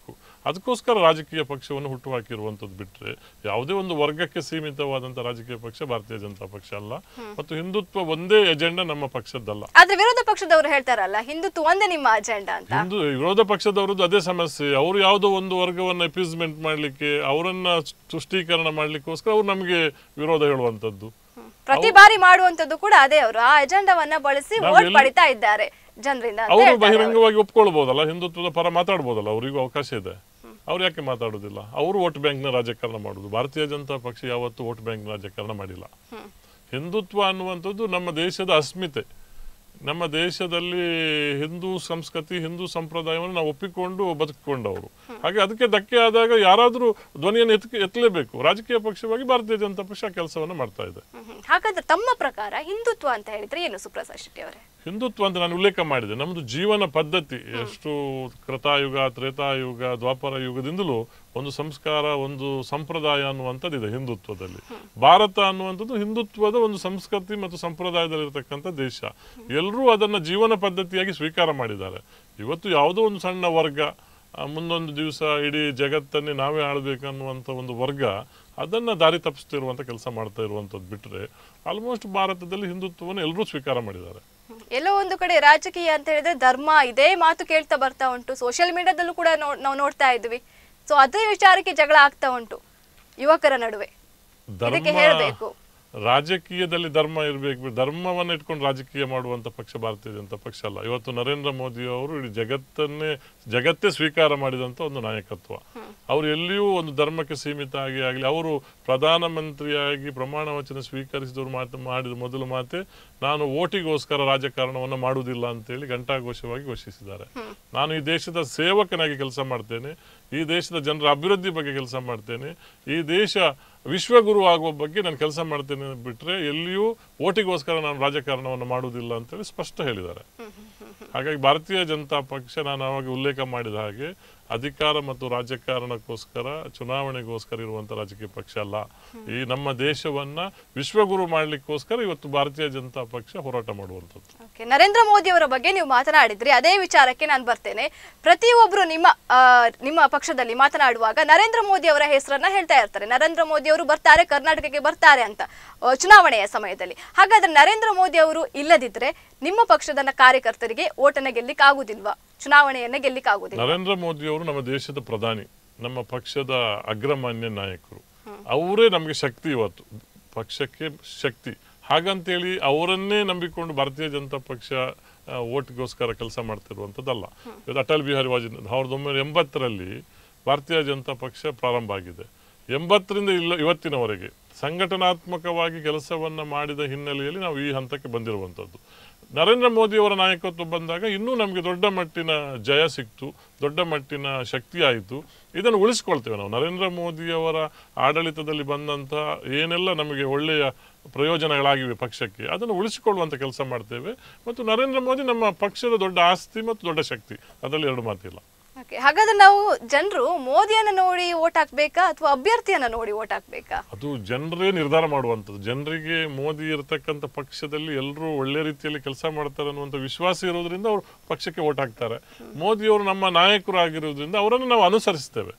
ಅದಕ್ಕೋಸ್ಕರ ರಾಜಕೀಯ ಪಕ್ಷವನ್ನು ಹುಟ್ಟುಹಾಕಿರುವಂಥದ್ದು ಬಿಟ್ಟರೆ ಯಾವುದೇ ಒಂದು ವರ್ಗಕ್ಕೆ ಸೀಮಿತವಾದಂಥ ರಾಜಕೀಯ ಪಕ್ಷ ಭಾರತೀಯ ಜನತಾ ಪಕ್ಷ ಅಲ್ಲ ಮತ್ತು ಹಿಂದುತ್ವ ಒಂದೇ ಎಜೆಂಡಾ ನಮ್ಮ ಪಕ್ಷದ್ದಲ್ಲ ಆದ್ರೆ ವಿರೋಧ ಪಕ್ಷದವರು ಹೇಳ್ತಾರಲ್ಲ ಹಿಂದುತ್ವ ಒಂದೇ ನಿಮ್ಮ ಅಜೆಂಡಾ ಅಂತ ಹಿಂದೂ ವಿರೋಧ ಪಕ್ಷದವರದ್ದು ಅದೇ ಸಮಸ್ಯೆ ಅವರು ಯಾವುದೋ ಒಂದು ವರ್ಗವನ್ನು ಅಪೀಸ್ಮೆಂಟ್ ಮಾಡಲಿಕ್ಕೆ ಅವರನ್ನ ತುಷ್ಟೀಕರಣ ಮಾಡ್ಲಿಕ್ಕೋಸ್ಕರ ಅವ್ರು ನಮಗೆ ವಿರೋಧ ಹೇಳುವಂಥದ್ದು ಪ್ರತಿ ಬಾರಿ ಮಾಡುವಂತದ್ದು ಕೂಡ ಅದೇ ಅವರು ಆ ಅಜೆಂಡಾವನ್ನ ಬಳಸಿ ನಾವು ವೋಟ್ ಎಲ್ಲಿ- ಪಡಿತಾ ಇದ್ದಾರೆ ಜನರಿಂದ ಅಂತ ಅವರು ಹೇಳ್ತಾರೆ ಅವ್ರು. ಬಹಿರಂಗವಾಗಿ ಒಪ್ಕೊಳ್ಬಹುದಲ್ಲ ಹಿಂದುತ್ವದ ಪರ ಮಾತಾಡ್ಬೋದಲ್ಲ ಅವರಿಗೂ ಅವಕಾಶ ಇದೆ ಅವ್ರು ಯಾಕೆ ಮಾತಾಡೋದಿಲ್ಲ ಅವರು ವೋಟ್ ಬ್ಯಾಂಕ್ನ ರಾಜಕಾರಣ ಮಾಡುದು ಭಾರತೀಯ ಜನತಾ ಪಕ್ಷ ಯಾವತ್ತೂ ವೋಟ್ ಬ್ಯಾಂಕ್ ರಾಜಕಾರಣ ಮಾಡಿಲ್ಲ ಹಿಂದುತ್ವ ಅನ್ನುವಂಥದ್ದು ನಮ್ಮ ದೇಶದ ಅಸ್ಮಿತೆ ನಮ್ಮ ದೇಶದಲ್ಲಿ ಹಿಂದೂ ಸಂಸ್ಕೃತಿ ಹಿಂದೂ ಸಂಪ್ರದಾಯವನ್ನು ನಾವು ಒಪ್ಪಿಕೊಂಡು ಬದುಕಿಕೊಂಡವರು ಹಾಗೆ ಅದಕ್ಕೆ ಧಕ್ಕೆ ಆದಾಗ ಯಾರಾದರೂ ಧ್ವನಿಯನ್ನು ಎತ್ ಎತ್ತಲೇಬೇಕು ರಾಜಕೀಯ ಪಕ್ಷವಾಗಿ ಭಾರತೀಯ ಜನತಾ ಪಕ್ಷ ಆ ಕೆಲಸವನ್ನು ಮಾಡ್ತಾ ಇದೆ ಹ್ಮ್, ಹ್ಮ್. ಹಾಗಾದ್ರೆ ತಮ್ಮ ಪ್ರಕಾರ ಹಿಂದುತ್ವ ಅಂತ ಹೇಳಿದ್ರೆ ಏನು ಸುಪ್ರಸಾದ್ ಶೆಟ್ಟಿ ಅವರೇ ಹಿಂದುತ್ವ ಅಂತ ನಾನು ಉಲ್ಲೇಖ ಮಾಡಿದೆ ನಮ್ಮದು ಜೀವನ ಪದ್ಧತಿ ಎಷ್ಟು ಕೃತಾಯುಗ ತ್ರೇತಾಯುಗ ದ್ವಾಪರ ಯುಗದಿಂದಲೂ ಒಂದು ಸಂಸ್ಕಾರ ಒಂದು ಸಂಪ್ರದಾಯ ಅನ್ನುವಂಥದ್ದಿದೆ ಹಿಂದುತ್ವದಲ್ಲಿ ಭಾರತ ಅನ್ನುವಂಥದ್ದು ಹಿಂದುತ್ವದ ಒಂದು ಸಂಸ್ಕೃತಿ ಮತ್ತು ಸಂಪ್ರದಾಯದಲ್ಲಿರ್ತಕ್ಕಂಥ ದೇಶ ಎಲ್ಲರೂ ಅದನ್ನ ಜೀವನ ಪದ್ಧತಿಯಾಗಿ ಸ್ವೀಕಾರ ಮಾಡಿದ್ದಾರೆ ಇವತ್ತು ಯಾವುದೋ ಒಂದು ಸಣ್ಣ ವರ್ಗ ಆ, ಮುಂದೊಂದು ದಿವಸ ಇಡೀ ಜಗತ್ತನ್ನೇ ನಾವೇ ಆಳ್ಬೇಕನ್ನುವಂಥ ಒಂದು ವರ್ಗ ಅದನ್ನ ದಾರಿ ತಪ್ಪಿಸ್ತಿರುವಂಥ ಕೆಲಸ ಮಾಡ್ತಾ ಇರುವಂಥದ್ದು ಬಿಟ್ಟರೆ ಆಲ್ಮೋಸ್ಟ್ ಭಾರತದಲ್ಲಿ ಹಿಂದುತ್ವವನ್ನು ಎಲ್ಲರೂ ಸ್ವೀಕಾರ ಮಾಡಿದ್ದಾರೆ ಹ್ಮ್. ಎಲ್ಲೋ ಒಂದು ಕಡೆ ರಾಜಕೀಯ ಅಂತ ಹೇಳಿದ್ರೆ ಧರ್ಮ ಇದೇ ಮಾತು ಕೇಳ್ತಾ ಬರ್ತಾ ಉಂಟು ಸೋಷಿಯಲ್ ಮೀಡಿಯಾದಲ್ಲೂ ಕೂಡ ನೋ- ನಾವು ನೋಡ್ತಾ ಇದ್ವಿ ಸೊ ಅದೇ ವಿಚಾರಕ್ಕೆ ಜಗಳ ಆಗ್ತಾ ಉಂಟು ಯುವಕರ ನಡುವೆ ಇದಕ್ಕೆ ಧರ್ಮ ಹೇಳ್ಬೇಕು ರಾಜಕೀಯದಲ್ಲಿ ಧರ್ಮ ಇರಬೇಕು ಧರ್ಮವನ್ನು ಇಟ್ಕೊಂಡು ರಾಜಕೀಯ ಮಾಡುವಂತ ಪಕ್ಷ ಭಾರತೀಯ ಜನತಾ ಪಕ್ಷ ಅಲ್ಲ ಇವತ್ತು ನರೇಂದ್ರ ಮೋದಿ ಅವರು ಇಡೀ ಜಗತ್ತನ್ನೇ ಜಗತ್ತೇ ಸ್ವೀಕಾರ ಮಾಡಿದಂತ ಒಂದು ನಾಯಕತ್ವ ಅವರು ಎಲ್ಲಿಯೂ ಒಂದು ಧರ್ಮಕ್ಕೆ ಸೀಮಿತ ಆಗಿ ಆಗಲಿ ಅವರು ಪ್ರಧಾನಮಂತ್ರಿಯಾಗಿ ಪ್ರಮಾಣ ವಚನ ಸ್ವೀಕರಿಸಿದವರು ಮಾತು ಮಾಡಿದ ಮೊದಲು ಮಾತೆ ನಾನು ಓಟಿಗೋಸ್ಕರ ರಾಜಕಾರಣವನ್ನು ಮಾಡುವುದಿಲ್ಲ ಅಂತೇಳಿ ಘಂಟಾಘೋಷವಾಗಿ ಘೋಷಿಸಿದ್ದಾರೆ ನಾನು ಈ ದೇಶದ ಸೇವಕನಾಗಿ ಕೆಲಸ ಮಾಡ್ತೇನೆ ಈ ದೇಶದ ಜನರ ಅಭಿವೃದ್ಧಿ ಬಗ್ಗೆ ಕೆಲಸ ಮಾಡ್ತೇನೆ ಈ ದೇಶ ವಿಶ್ವಗುರು ಆಗುವ ಬಗ್ಗೆ ನಾನು ಕೆಲಸ ಮಾಡ್ತೇನೆ ಬಿಟ್ರೆ ಎಲ್ಲಿಯೂ ಓಟಿಗೋಸ್ಕರ ನಾನು ರಾಜಕಾರಣವನ್ನು ಮಾಡುವುದಿಲ್ಲ ಅಂತೇಳಿ ಸ್ಪಷ್ಟ ಹೇಳಿದ್ದಾರೆ ಹಾಗಾಗಿ ಭಾರತೀಯ ಜನತಾ ಪಕ್ಷ ನಾನು ಆವಾಗ ಉಲ್ಲೇಖ ಮಾಡಿದ ಹಾಗೆ ಅಧಿಕಾರ ಮತ್ತು ರಾಜಕಾರಣಕ್ಕೋಸ್ಕರ ಚುನಾವಣೆಗೋಸ್ಕರ ಇರುವಂತ ರಾಜಕೀಯ ಪಕ್ಷ ಅಲ್ಲ ಈ ನಮ್ಮ ದೇಶವನ್ನ ವಿಶ್ವಗುರು ಮಾಡ್ಲಿಕ್ಕೋಸ್ಕರ ಇವತ್ತು ಭಾರತೀಯ ಜನತಾ ಪಕ್ಷ ಹೋರಾಟ ಮಾಡುವಂಥದ್ದು ಓಕೆ ನರೇಂದ್ರ ಮೋದಿ ಅವರ ಬಗ್ಗೆ ನೀವು ಮಾತನಾಡಿದ್ರಿ ಅದೇ ವಿಚಾರಕ್ಕೆ ನಾನು ಬರ್ತೇನೆ ಪ್ರತಿಯೊಬ್ಬರು ನಿಮ್ಮ ಆ, ನಿಮ್ಮ ಪಕ್ಷದಲ್ಲಿ ಮಾತನಾಡುವಾಗ ನರೇಂದ್ರ ಮೋದಿ ಅವರ ಹೆಸರನ್ನ ಹೇಳ್ತಾ ಇರ್ತಾರೆ ನರೇಂದ್ರ ಮೋದಿ ಅವರು ಬರ್ತಾರೆ ಕರ್ನಾಟಕಕ್ಕೆ ಬರ್ತಾರೆ ಅಂತ ಆ, ಚುನಾವಣೆಯ ಸಮಯದಲ್ಲಿ ಹಾಗಾದ್ರೆ ನರೇಂದ್ರ ಮೋದಿ ಅವರು ಇಲ್ಲದಿದ್ರೆ ನಿಮ್ಮ ಪಕ್ಷದ ಕಾರ್ಯಕರ್ತರಿಗೆ ಓಟನ್ನ ಗೆಲ್ಲಿಕ್ ಆಗುದಿಲ್ವಾ ಚುನಾವಣೆಯನ್ನ ಗೆಲ್ಲಿಕ್ ಆಗುದಿಲ್ಲ ನರೇಂದ್ರ ಮೋದಿ ಅವರು ನಮ್ಮ ದೇಶದ ಪ್ರಧಾನಿ ನಮ್ಮ ಪಕ್ಷದ ಅಗ್ರಮಾನ್ಯ ನಾಯಕರು ಅವರೇ ನಮಗೆ ಶಕ್ತಿ ಇವತ್ತು ಪಕ್ಷಕ್ಕೆ ಶಕ್ತಿ ಹಾಗಂತೇಳಿ ಅವರನ್ನೇ ನಂಬಿಕೊಂಡು ಭಾರತೀಯ ಜನತಾ ಪಕ್ಷ ಆ, ಓಟ್ಗೋಸ್ಕರ ಕೆಲಸ ಮಾಡ್ತಿರುವಂಥದ್ದಲ್ಲ ಇವತ್ತು ಅಟಲ್ ಬಿಹಾರಿ ವಾಜಪೇಯಿ ಸಾವಿರದ ಒಂಬೈನೂರ ಎಂಬತ್ತರಲ್ಲಿ ಭಾರತೀಯ ಜನತಾ ಪಕ್ಷ ಪ್ರಾರಂಭ ಆಗಿದೆ ಎಂಬತ್ತರಿಂದ ಇಲ್ಲ ಇವತ್ತಿನವರೆಗೆ ಸಂಘಟನಾತ್ಮಕವಾಗಿ ಕೆಲಸವನ್ನ ಮಾಡಿದ ಹಿನ್ನೆಲೆಯಲ್ಲಿ ನಾವು ಈ ಹಂತಕ್ಕೆ ಬಂದಿರುವಂಥದ್ದು ನರೇಂದ್ರ ಮೋದಿ ಅವರ ನಾಯಕತ್ವ ಬಂದಾಗ ಇನ್ನೂ ನಮಗೆ ದೊಡ್ಡ ಮಟ್ಟಿನ ಜಯ ಸಿಕ್ತು ದೊಡ್ಡ ಮಟ್ಟಿನ ಶಕ್ತಿ ಆಯಿತು ಇದನ್ನು ಉಳಿಸ್ಕೊಳ್ತೇವೆ ನಾವು ನರೇಂದ್ರ ಮೋದಿಯವರ ಆಡಳಿತದಲ್ಲಿ ಬಂದಂತಹ ಏನೆಲ್ಲ ನಮಗೆ ಒಳ್ಳೆಯ ಪ್ರಯೋಜನಗಳಾಗಿವೆ ಪಕ್ಷಕ್ಕೆ ಅದನ್ನು ಉಳಿಸಿಕೊಳ್ಳುವಂತ ಕೆಲಸ ಮಾಡ್ತೇವೆ ಮತ್ತು ನರೇಂದ್ರ ಮೋದಿ ನಮ್ಮ ಪಕ್ಷದ ದೊಡ್ಡ ಆಸ್ತಿ ಮತ್ತು ದೊಡ್ಡ ಶಕ್ತಿ ಅದರಲ್ಲಿ ಎರಡು ಮಾತಿಲ್ಲ ಓಕೆ ಹಾಗಾದ್ರೆ ನಾವು ಜನರು ಮೋದಿಯನ್ನ ನೋಡಿ ಓಟ್ ಹಾಕ್ಬೇಕಾ ಅಥವಾ ಅಭ್ಯರ್ಥಿಯನ್ನ ನೋಡಿ ಓಟ್ ಹಾಕ್ಬೇಕಾ ಅದು ಜನರೇ ನಿರ್ಧಾರ ಮಾಡುವಂಥದ್ದು ಜನರಿಗೆ ಮೋದಿ ಇರತಕ್ಕಂಥ ಪಕ್ಷದಲ್ಲಿ ಎಲ್ಲರೂ ಒಳ್ಳೆ ರೀತಿಯಲ್ಲಿ ಕೆಲಸ ಮಾಡ್ತಾರೆ ಅನ್ನುವಂಥ ವಿಶ್ವಾಸ ಇರೋದ್ರಿಂದ ಅವರು ಪಕ್ಷಕ್ಕೆ ಓಟ್ ಹಾಕ್ತಾರೆ ಮೋದಿಯವರು ನಮ್ಮ ನಾಯಕರು ಆಗಿರೋದ್ರಿಂದ ಅವರನ್ನು ನಾವು ಅನುಸರಿಸ್ತೇವೆ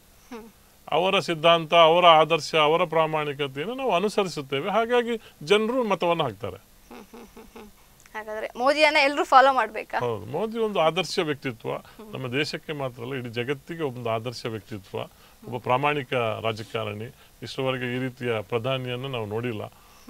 ಅವರ ಸಿದ್ಧಾಂತ ಅವರ ಆದರ್ಶ ಅವರ ಪ್ರಾಮಾಣಿಕತೆಯನ್ನು ನಾವು ಅನುಸರಿಸುತ್ತೇವೆ ಹಾಗಾಗಿ ಜನರು ಮತವನ್ನು ಹಾಕ್ತಾರೆ ಹಾಗಾದ್ರೆ ಮೋದಿಯನ್ನ ಎಲ್ಲರೂ ಫಾಲೋ ಮಾಡ್ಬೇಕಾ ಹೌದು ಮೋದಿ ಒಂದು ಆದರ್ಶ ವ್ಯಕ್ತಿತ್ವ ನಮ್ಮ ದೇಶಕ್ಕೆ ಮಾತ್ರ ಅಲ್ಲ ಇಡೀ ಜಗತ್ತಿಗೆ ಒಂದು ಆದರ್ಶ ವ್ಯಕ್ತಿತ್ವ ಒಬ್ಬ ಪ್ರಾಮಾಣಿಕ ರಾಜಕಾರಣಿ ಇಷ್ಟರವರೆಗೆ ಈ ರೀತಿಯ ಪ್ರಧಾನಿಯನ್ನು ನಾವು ನೋಡಿಲ್ಲ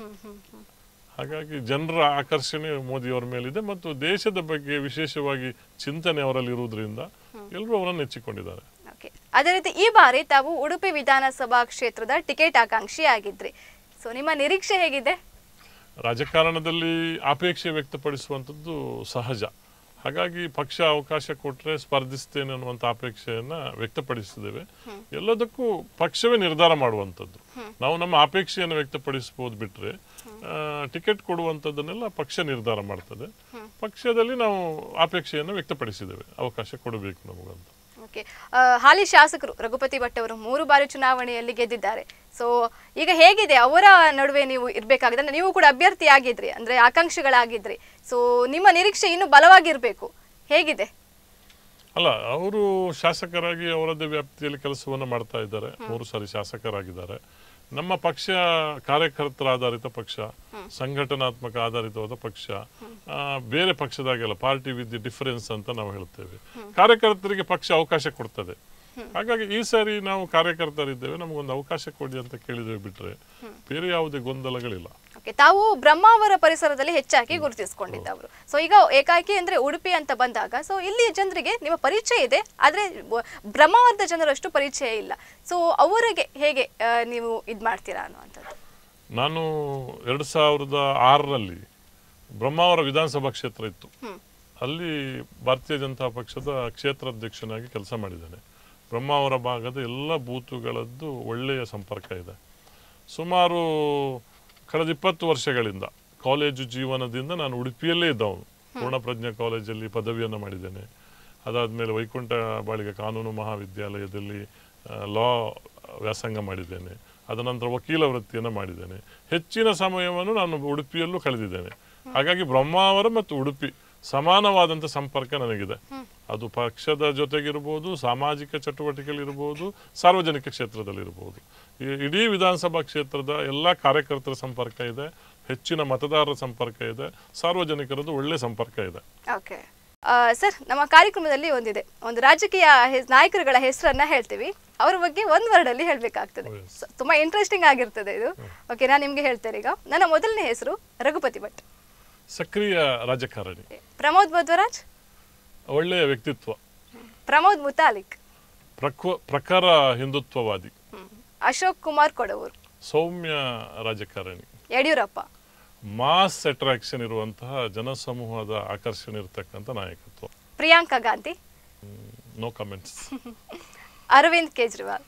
ಹಾಗಾಗಿ ಜನರ ಆಕರ್ಷಣೆ ಮೋದಿಯವರ ಮೇಲಿದೆ ಮತ್ತು ದೇಶದ ಬಗ್ಗೆ ವಿಶೇಷವಾಗಿ ಚಿಂತನೆ ಅವರಲ್ಲಿ ಇರುವುದರಿಂದ ಎಲ್ಲರೂ ಅವರನ್ನು ನೆಚ್ಚಿಕೊಂಡಿದ್ದಾರೆ ಓಕೆ ಅದೇ ರೀತಿ ಈ ಬಾರಿ ತಾವು ಉಡುಪಿ ವಿಧಾನಸಭಾ ಕ್ಷೇತ್ರದ ಟಿಕೆಟ್ ಆಕಾಂಕ್ಷಿ ಆಗಿದ್ರಿ ಸೊ ನಿಮ್ಮ ನಿರೀಕ್ಷೆ ಹೇಗಿದೆ ರಾಜಕಾರಣದಲ್ಲಿ ಅಪೇಕ್ಷೆ ವ್ಯಕ್ತಪಡಿಸುವಂಥದ್ದು ಸಹಜ ಹಾಗಾಗಿ ಪಕ್ಷ ಅವಕಾಶ ಕೊಟ್ಟರೆ ಸ್ಪರ್ಧಿಸ್ತೇನೆ ಅನ್ನುವಂಥ ಅಪೇಕ್ಷೆಯನ್ನ ವ್ಯಕ್ತಪಡಿಸಿದ್ದೇವೆ ಎಲ್ಲದಕ್ಕೂ ಪಕ್ಷವೇ ನಿರ್ಧಾರ ಮಾಡುವಂಥದ್ದು ನಾವು ನಮ್ಮ ಅಪೇಕ್ಷೆಯನ್ನು ವ್ಯಕ್ತಪಡಿಸಬಹುದು ಬಿಟ್ರೆ ಆ, ಟಿಕೆಟ್ ಕೊಡುವಂಥದ್ದನ್ನೆಲ್ಲ ಪಕ್ಷ ನಿರ್ಧಾರ ಮಾಡ್ತದೆ ಪಕ್ಷದಲ್ಲಿ ನಾವು ಅಪೇಕ್ಷೆಯನ್ನು ವ್ಯಕ್ತಪಡಿಸಿದ್ದೇವೆ ಅವಕಾಶ ಕೊಡಬೇಕು ನಮಗಂತ ಓಕೆ ಆ, ಹಾಲಿ ಶಾಸಕರು ರಘುಪತಿ ಭಟ್ ಅವರು ಮೂರು ಬಾರಿ ಚುನಾವಣೆಯಲ್ಲಿ ಗೆದ್ದಿದ್ದಾರೆ ಸೊ ಈಗ ಹೇಗಿದೆ ಅವರ ನಡುವೆ ನೀವು ಇರ್ಬೇಕಾಗಿದೆ ಅಂದ್ರೆ ನೀವು ಕೂಡ ಅಭ್ಯರ್ಥಿ ಆಗಿದ್ರಿ ಅಂದ್ರೆ ಆಕಾಂಕ್ಷಿಗಳಾಗಿದ್ರಿ ಸೊ ನಿಮ್ಮ ನಿರೀಕ್ಷೆ ಇನ್ನೂ ಬಲವಾಗಿರ್ಬೇಕು ಹೇಗಿದೆ ಅಲ್ಲ ಅವರು ಶಾಸಕರಾಗಿ ಅವರದ್ದೇ ವ್ಯಾಪ್ತಿಯಲ್ಲಿ ಕೆಲಸವನ್ನು ಮಾಡ್ತಾ ಇದ್ದಾರೆ ಮೂರು ಸಾರಿ ಶಾಸಕರಾಗಿದ್ದಾರೆ ನಮ್ಮ ಪಕ್ಷ ಕಾರ್ಯಕರ್ತರ ಆಧಾರಿತ ಪಕ್ಷ ಸಂಘಟನಾತ್ಮಕ ಆಧಾರಿತವಾದ ಪಕ್ಷ ಆ, ಬೇರೆ ಪಕ್ಷದಾಗೆಲ್ಲ ಪಾರ್ಟಿ ವಿತ್ ದಿ ಡಿಫರೆನ್ಸ್ ಅಂತ ನಾವು ಹೇಳ್ತೇವೆ ಕಾರ್ಯಕರ್ತರಿಗೆ ಪಕ್ಷ ಅವಕಾಶ ಕೊಡ್ತದೆ ಹಾಗಾಗಿ ಈ ಸಾರಿ ನಾವು ಕಾರ್ಯಕರ್ತರಿದ್ದೇವೆ ನಮಗೊಂದು ಅವಕಾಶ ಕೊಡಿ ಅಂತ ಕೇಳಿದ್ದೇವೆ ಬಿಟ್ರೆ ಬೇರೆ ಯಾವುದೇ ಗೊಂದಲಗಳಿಲ್ಲ ಓಕೆ ತಾವು ಬ್ರಹ್ಮಾವರ ಪರಿಸರದಲ್ಲಿ ಹೆಚ್ಚಾಗಿ ಗುರುತಿಸಿಕೊಂಡಿದ್ದವರು ಸೊ ಈಗ ಏಕಾಏಕಿ ಅಂದ್ರೆ ಉಡುಪಿ ಅಂತ ಬಂದಾಗ ಸೊ ಇಲ್ಲಿ ಜನರಿಗೆ ನಿಮ್ಮ ಪರಿಚಯ ಇದೆ ಆದ್ರೆ ಬ- ಬ್ರಹ್ಮಾವರದ ಜನರಷ್ಟು ಪರಿಚಯ ಇಲ್ಲ ಸೊ ಅವರಿಗೆ ಹೇಗೆ ಆ, ನೀವು ಇದ್ ಮಾಡ್ತೀರಾ ಅನ್ನುವಂಥದ್ದು ನಾನು ಎರಡು ಸಾವಿರದ ಆರರಲ್ಲಿ ಬ್ರಹ್ಮಾವರ ವಿಧಾನಸಭಾ ಕ್ಷೇತ್ರ ಇತ್ತು ಅಲ್ಲಿ ಭಾರತೀಯ ಜನತಾ ಪಕ್ಷದ ಕ್ಷೇತ್ರಾಧ್ಯಕ್ಷನಾಗಿ ಕೆಲಸ ಮಾಡಿದ್ದೇನೆ ಬ್ರಹ್ಮಾವರ ಭಾಗದ ಎಲ್ಲ ಬೂತುಗಳದ್ದು ಒಳ್ಳೆಯ ಸಂಪರ್ಕ ಇದೆ ಸುಮಾರು ಕಳೆದ ಇಪ್ಪತ್ತು ವರ್ಷಗಳಿಂದ ಕಾಲೇಜು ಜೀವನದಿಂದ ನಾನು ಉಡುಪಿಯಲ್ಲೇ ಇದ್ದವನು ಪೂರ್ಣಪ್ರಜ್ಞಾ ಕಾಲೇಜಲ್ಲಿ ಪದವಿಯನ್ನು ಮಾಡಿದ್ದೇನೆ ಅದಾದಮೇಲೆ ವೈಕುಂಠ ಬಾಳಿಗ ಕಾನೂನು ಮಹಾವಿದ್ಯಾಲಯದಲ್ಲಿ ಲಾ ವ್ಯಾಸಂಗ ಮಾಡಿದ್ದೇನೆ ಅದ ನಂತರ ವಕೀಲ ವೃತ್ತಿಯನ್ನು ಮಾಡಿದ್ದೇನೆ ಹೆಚ್ಚಿನ ಸಮಯವನ್ನು ನಾನು ಉಡುಪಿಯಲ್ಲೂ ಕಳೆದಿದ್ದೇನೆ ಹಾಗಾಗಿ ಬ್ರಹ್ಮಾವರ ಮತ್ತು ಉಡುಪಿ ಸಮಾನವಾದಂಥ ಸಂಪರ್ಕ ನನಗಿದೆ ಅದು ಪಕ್ಷದ ಜೊತೆಗಿರ್ಬೋದು ಸಾಮಾಜಿಕ ಚಟುವಟಿಕೆಗಳಿರ್ಬೋದು ಸಾರ್ವಜನಿಕ ಕ್ಷೇತ್ರದಲ್ಲಿರ್ಬೋದು ಈ ಇಡೀ ವಿಧಾನಸಭಾ ಕ್ಷೇತ್ರದ ಎಲ್ಲ ಕಾರ್ಯಕರ್ತರ ಸಂಪರ್ಕ ಇದೆ ಹೆಚ್ಚಿನ ಮತದಾರರ ಸಂಪರ್ಕ ಇದೆ ಸಾರ್ವಜನಿಕರದ್ದು ಒಳ್ಳೆ ಸಂಪರ್ಕ ಇದೆ ಓಕೆ ಸರ್ ನಮ್ಮ ಕಾರ್ಯಕ್ರಮದಲ್ಲಿ ಒಂದಿದೆ ಒಂದು ರಾಜಕೀಯ ಹೆ- ನಾಯಕರುಗಳ ಹೆಸರನ್ನ ಹೇಳ್ತೀವಿ ಅವ್ರ ಬಗ್ಗೆ ಒಂದ್ ವರ್ಡ್ ಅಲ್ಲಿ ಹೇಳ್ಬೇಕಾಗ್ತದೆ Yes. So, ತುಂಬಾ ಇಂಟ್ರೆಸ್ಟಿಂಗ್ ಆಗಿರ್ತದೆ ಇದು ಓಕೆ ನಾನು ನಿಮ್ಗೆ ಹೇಳ್ತೇನೆ ಈಗ ನನ್ನ ಮೊದಲನೇ ಹೆಸರು ರಘುಪತಿ ಭಟ್ ಸಕ್ರಿಯ ರಾಜಕಾರಣಿ ಪ್ರಮೋದ್ ಬದ್ವರಾಜ್ ಒಳ್ಳೆಯ ವ್ಯಕ್ತಿತ್ವ ಪ್ರಮೋದ್ ಮುತಾಲಿಕ್ ಪ್ರಕ್ವ ಪ್ರಖರ ಹಿಂದುತ್ವವಾದಿ ಹ್ಮ್. ಅಶೋಕ್ ಕುಮಾರ್ ಕೊಡವೂರು ಸೌಮ್ಯ ರಾಜಕಾರಣಿ ಯಡಿಯೂರಪ್ಪ ಮಾಸ್ ಅಟ್ರಾಕ್ಷನ್ ಇರುವಂತಹ ಜನಸಮೂಹದ ಆಕರ್ಷಣೆ ಇರತಕ್ಕಂಥ ನಾಯಕತ್ವ ಪ್ರಿಯಾಂಕಾ ಗಾಂಧಿ ನೋ ಕಮೆಂಟ್ಸ್ ಅರವಿಂದ್ ಕೇಜ್ರಿವಾಲ್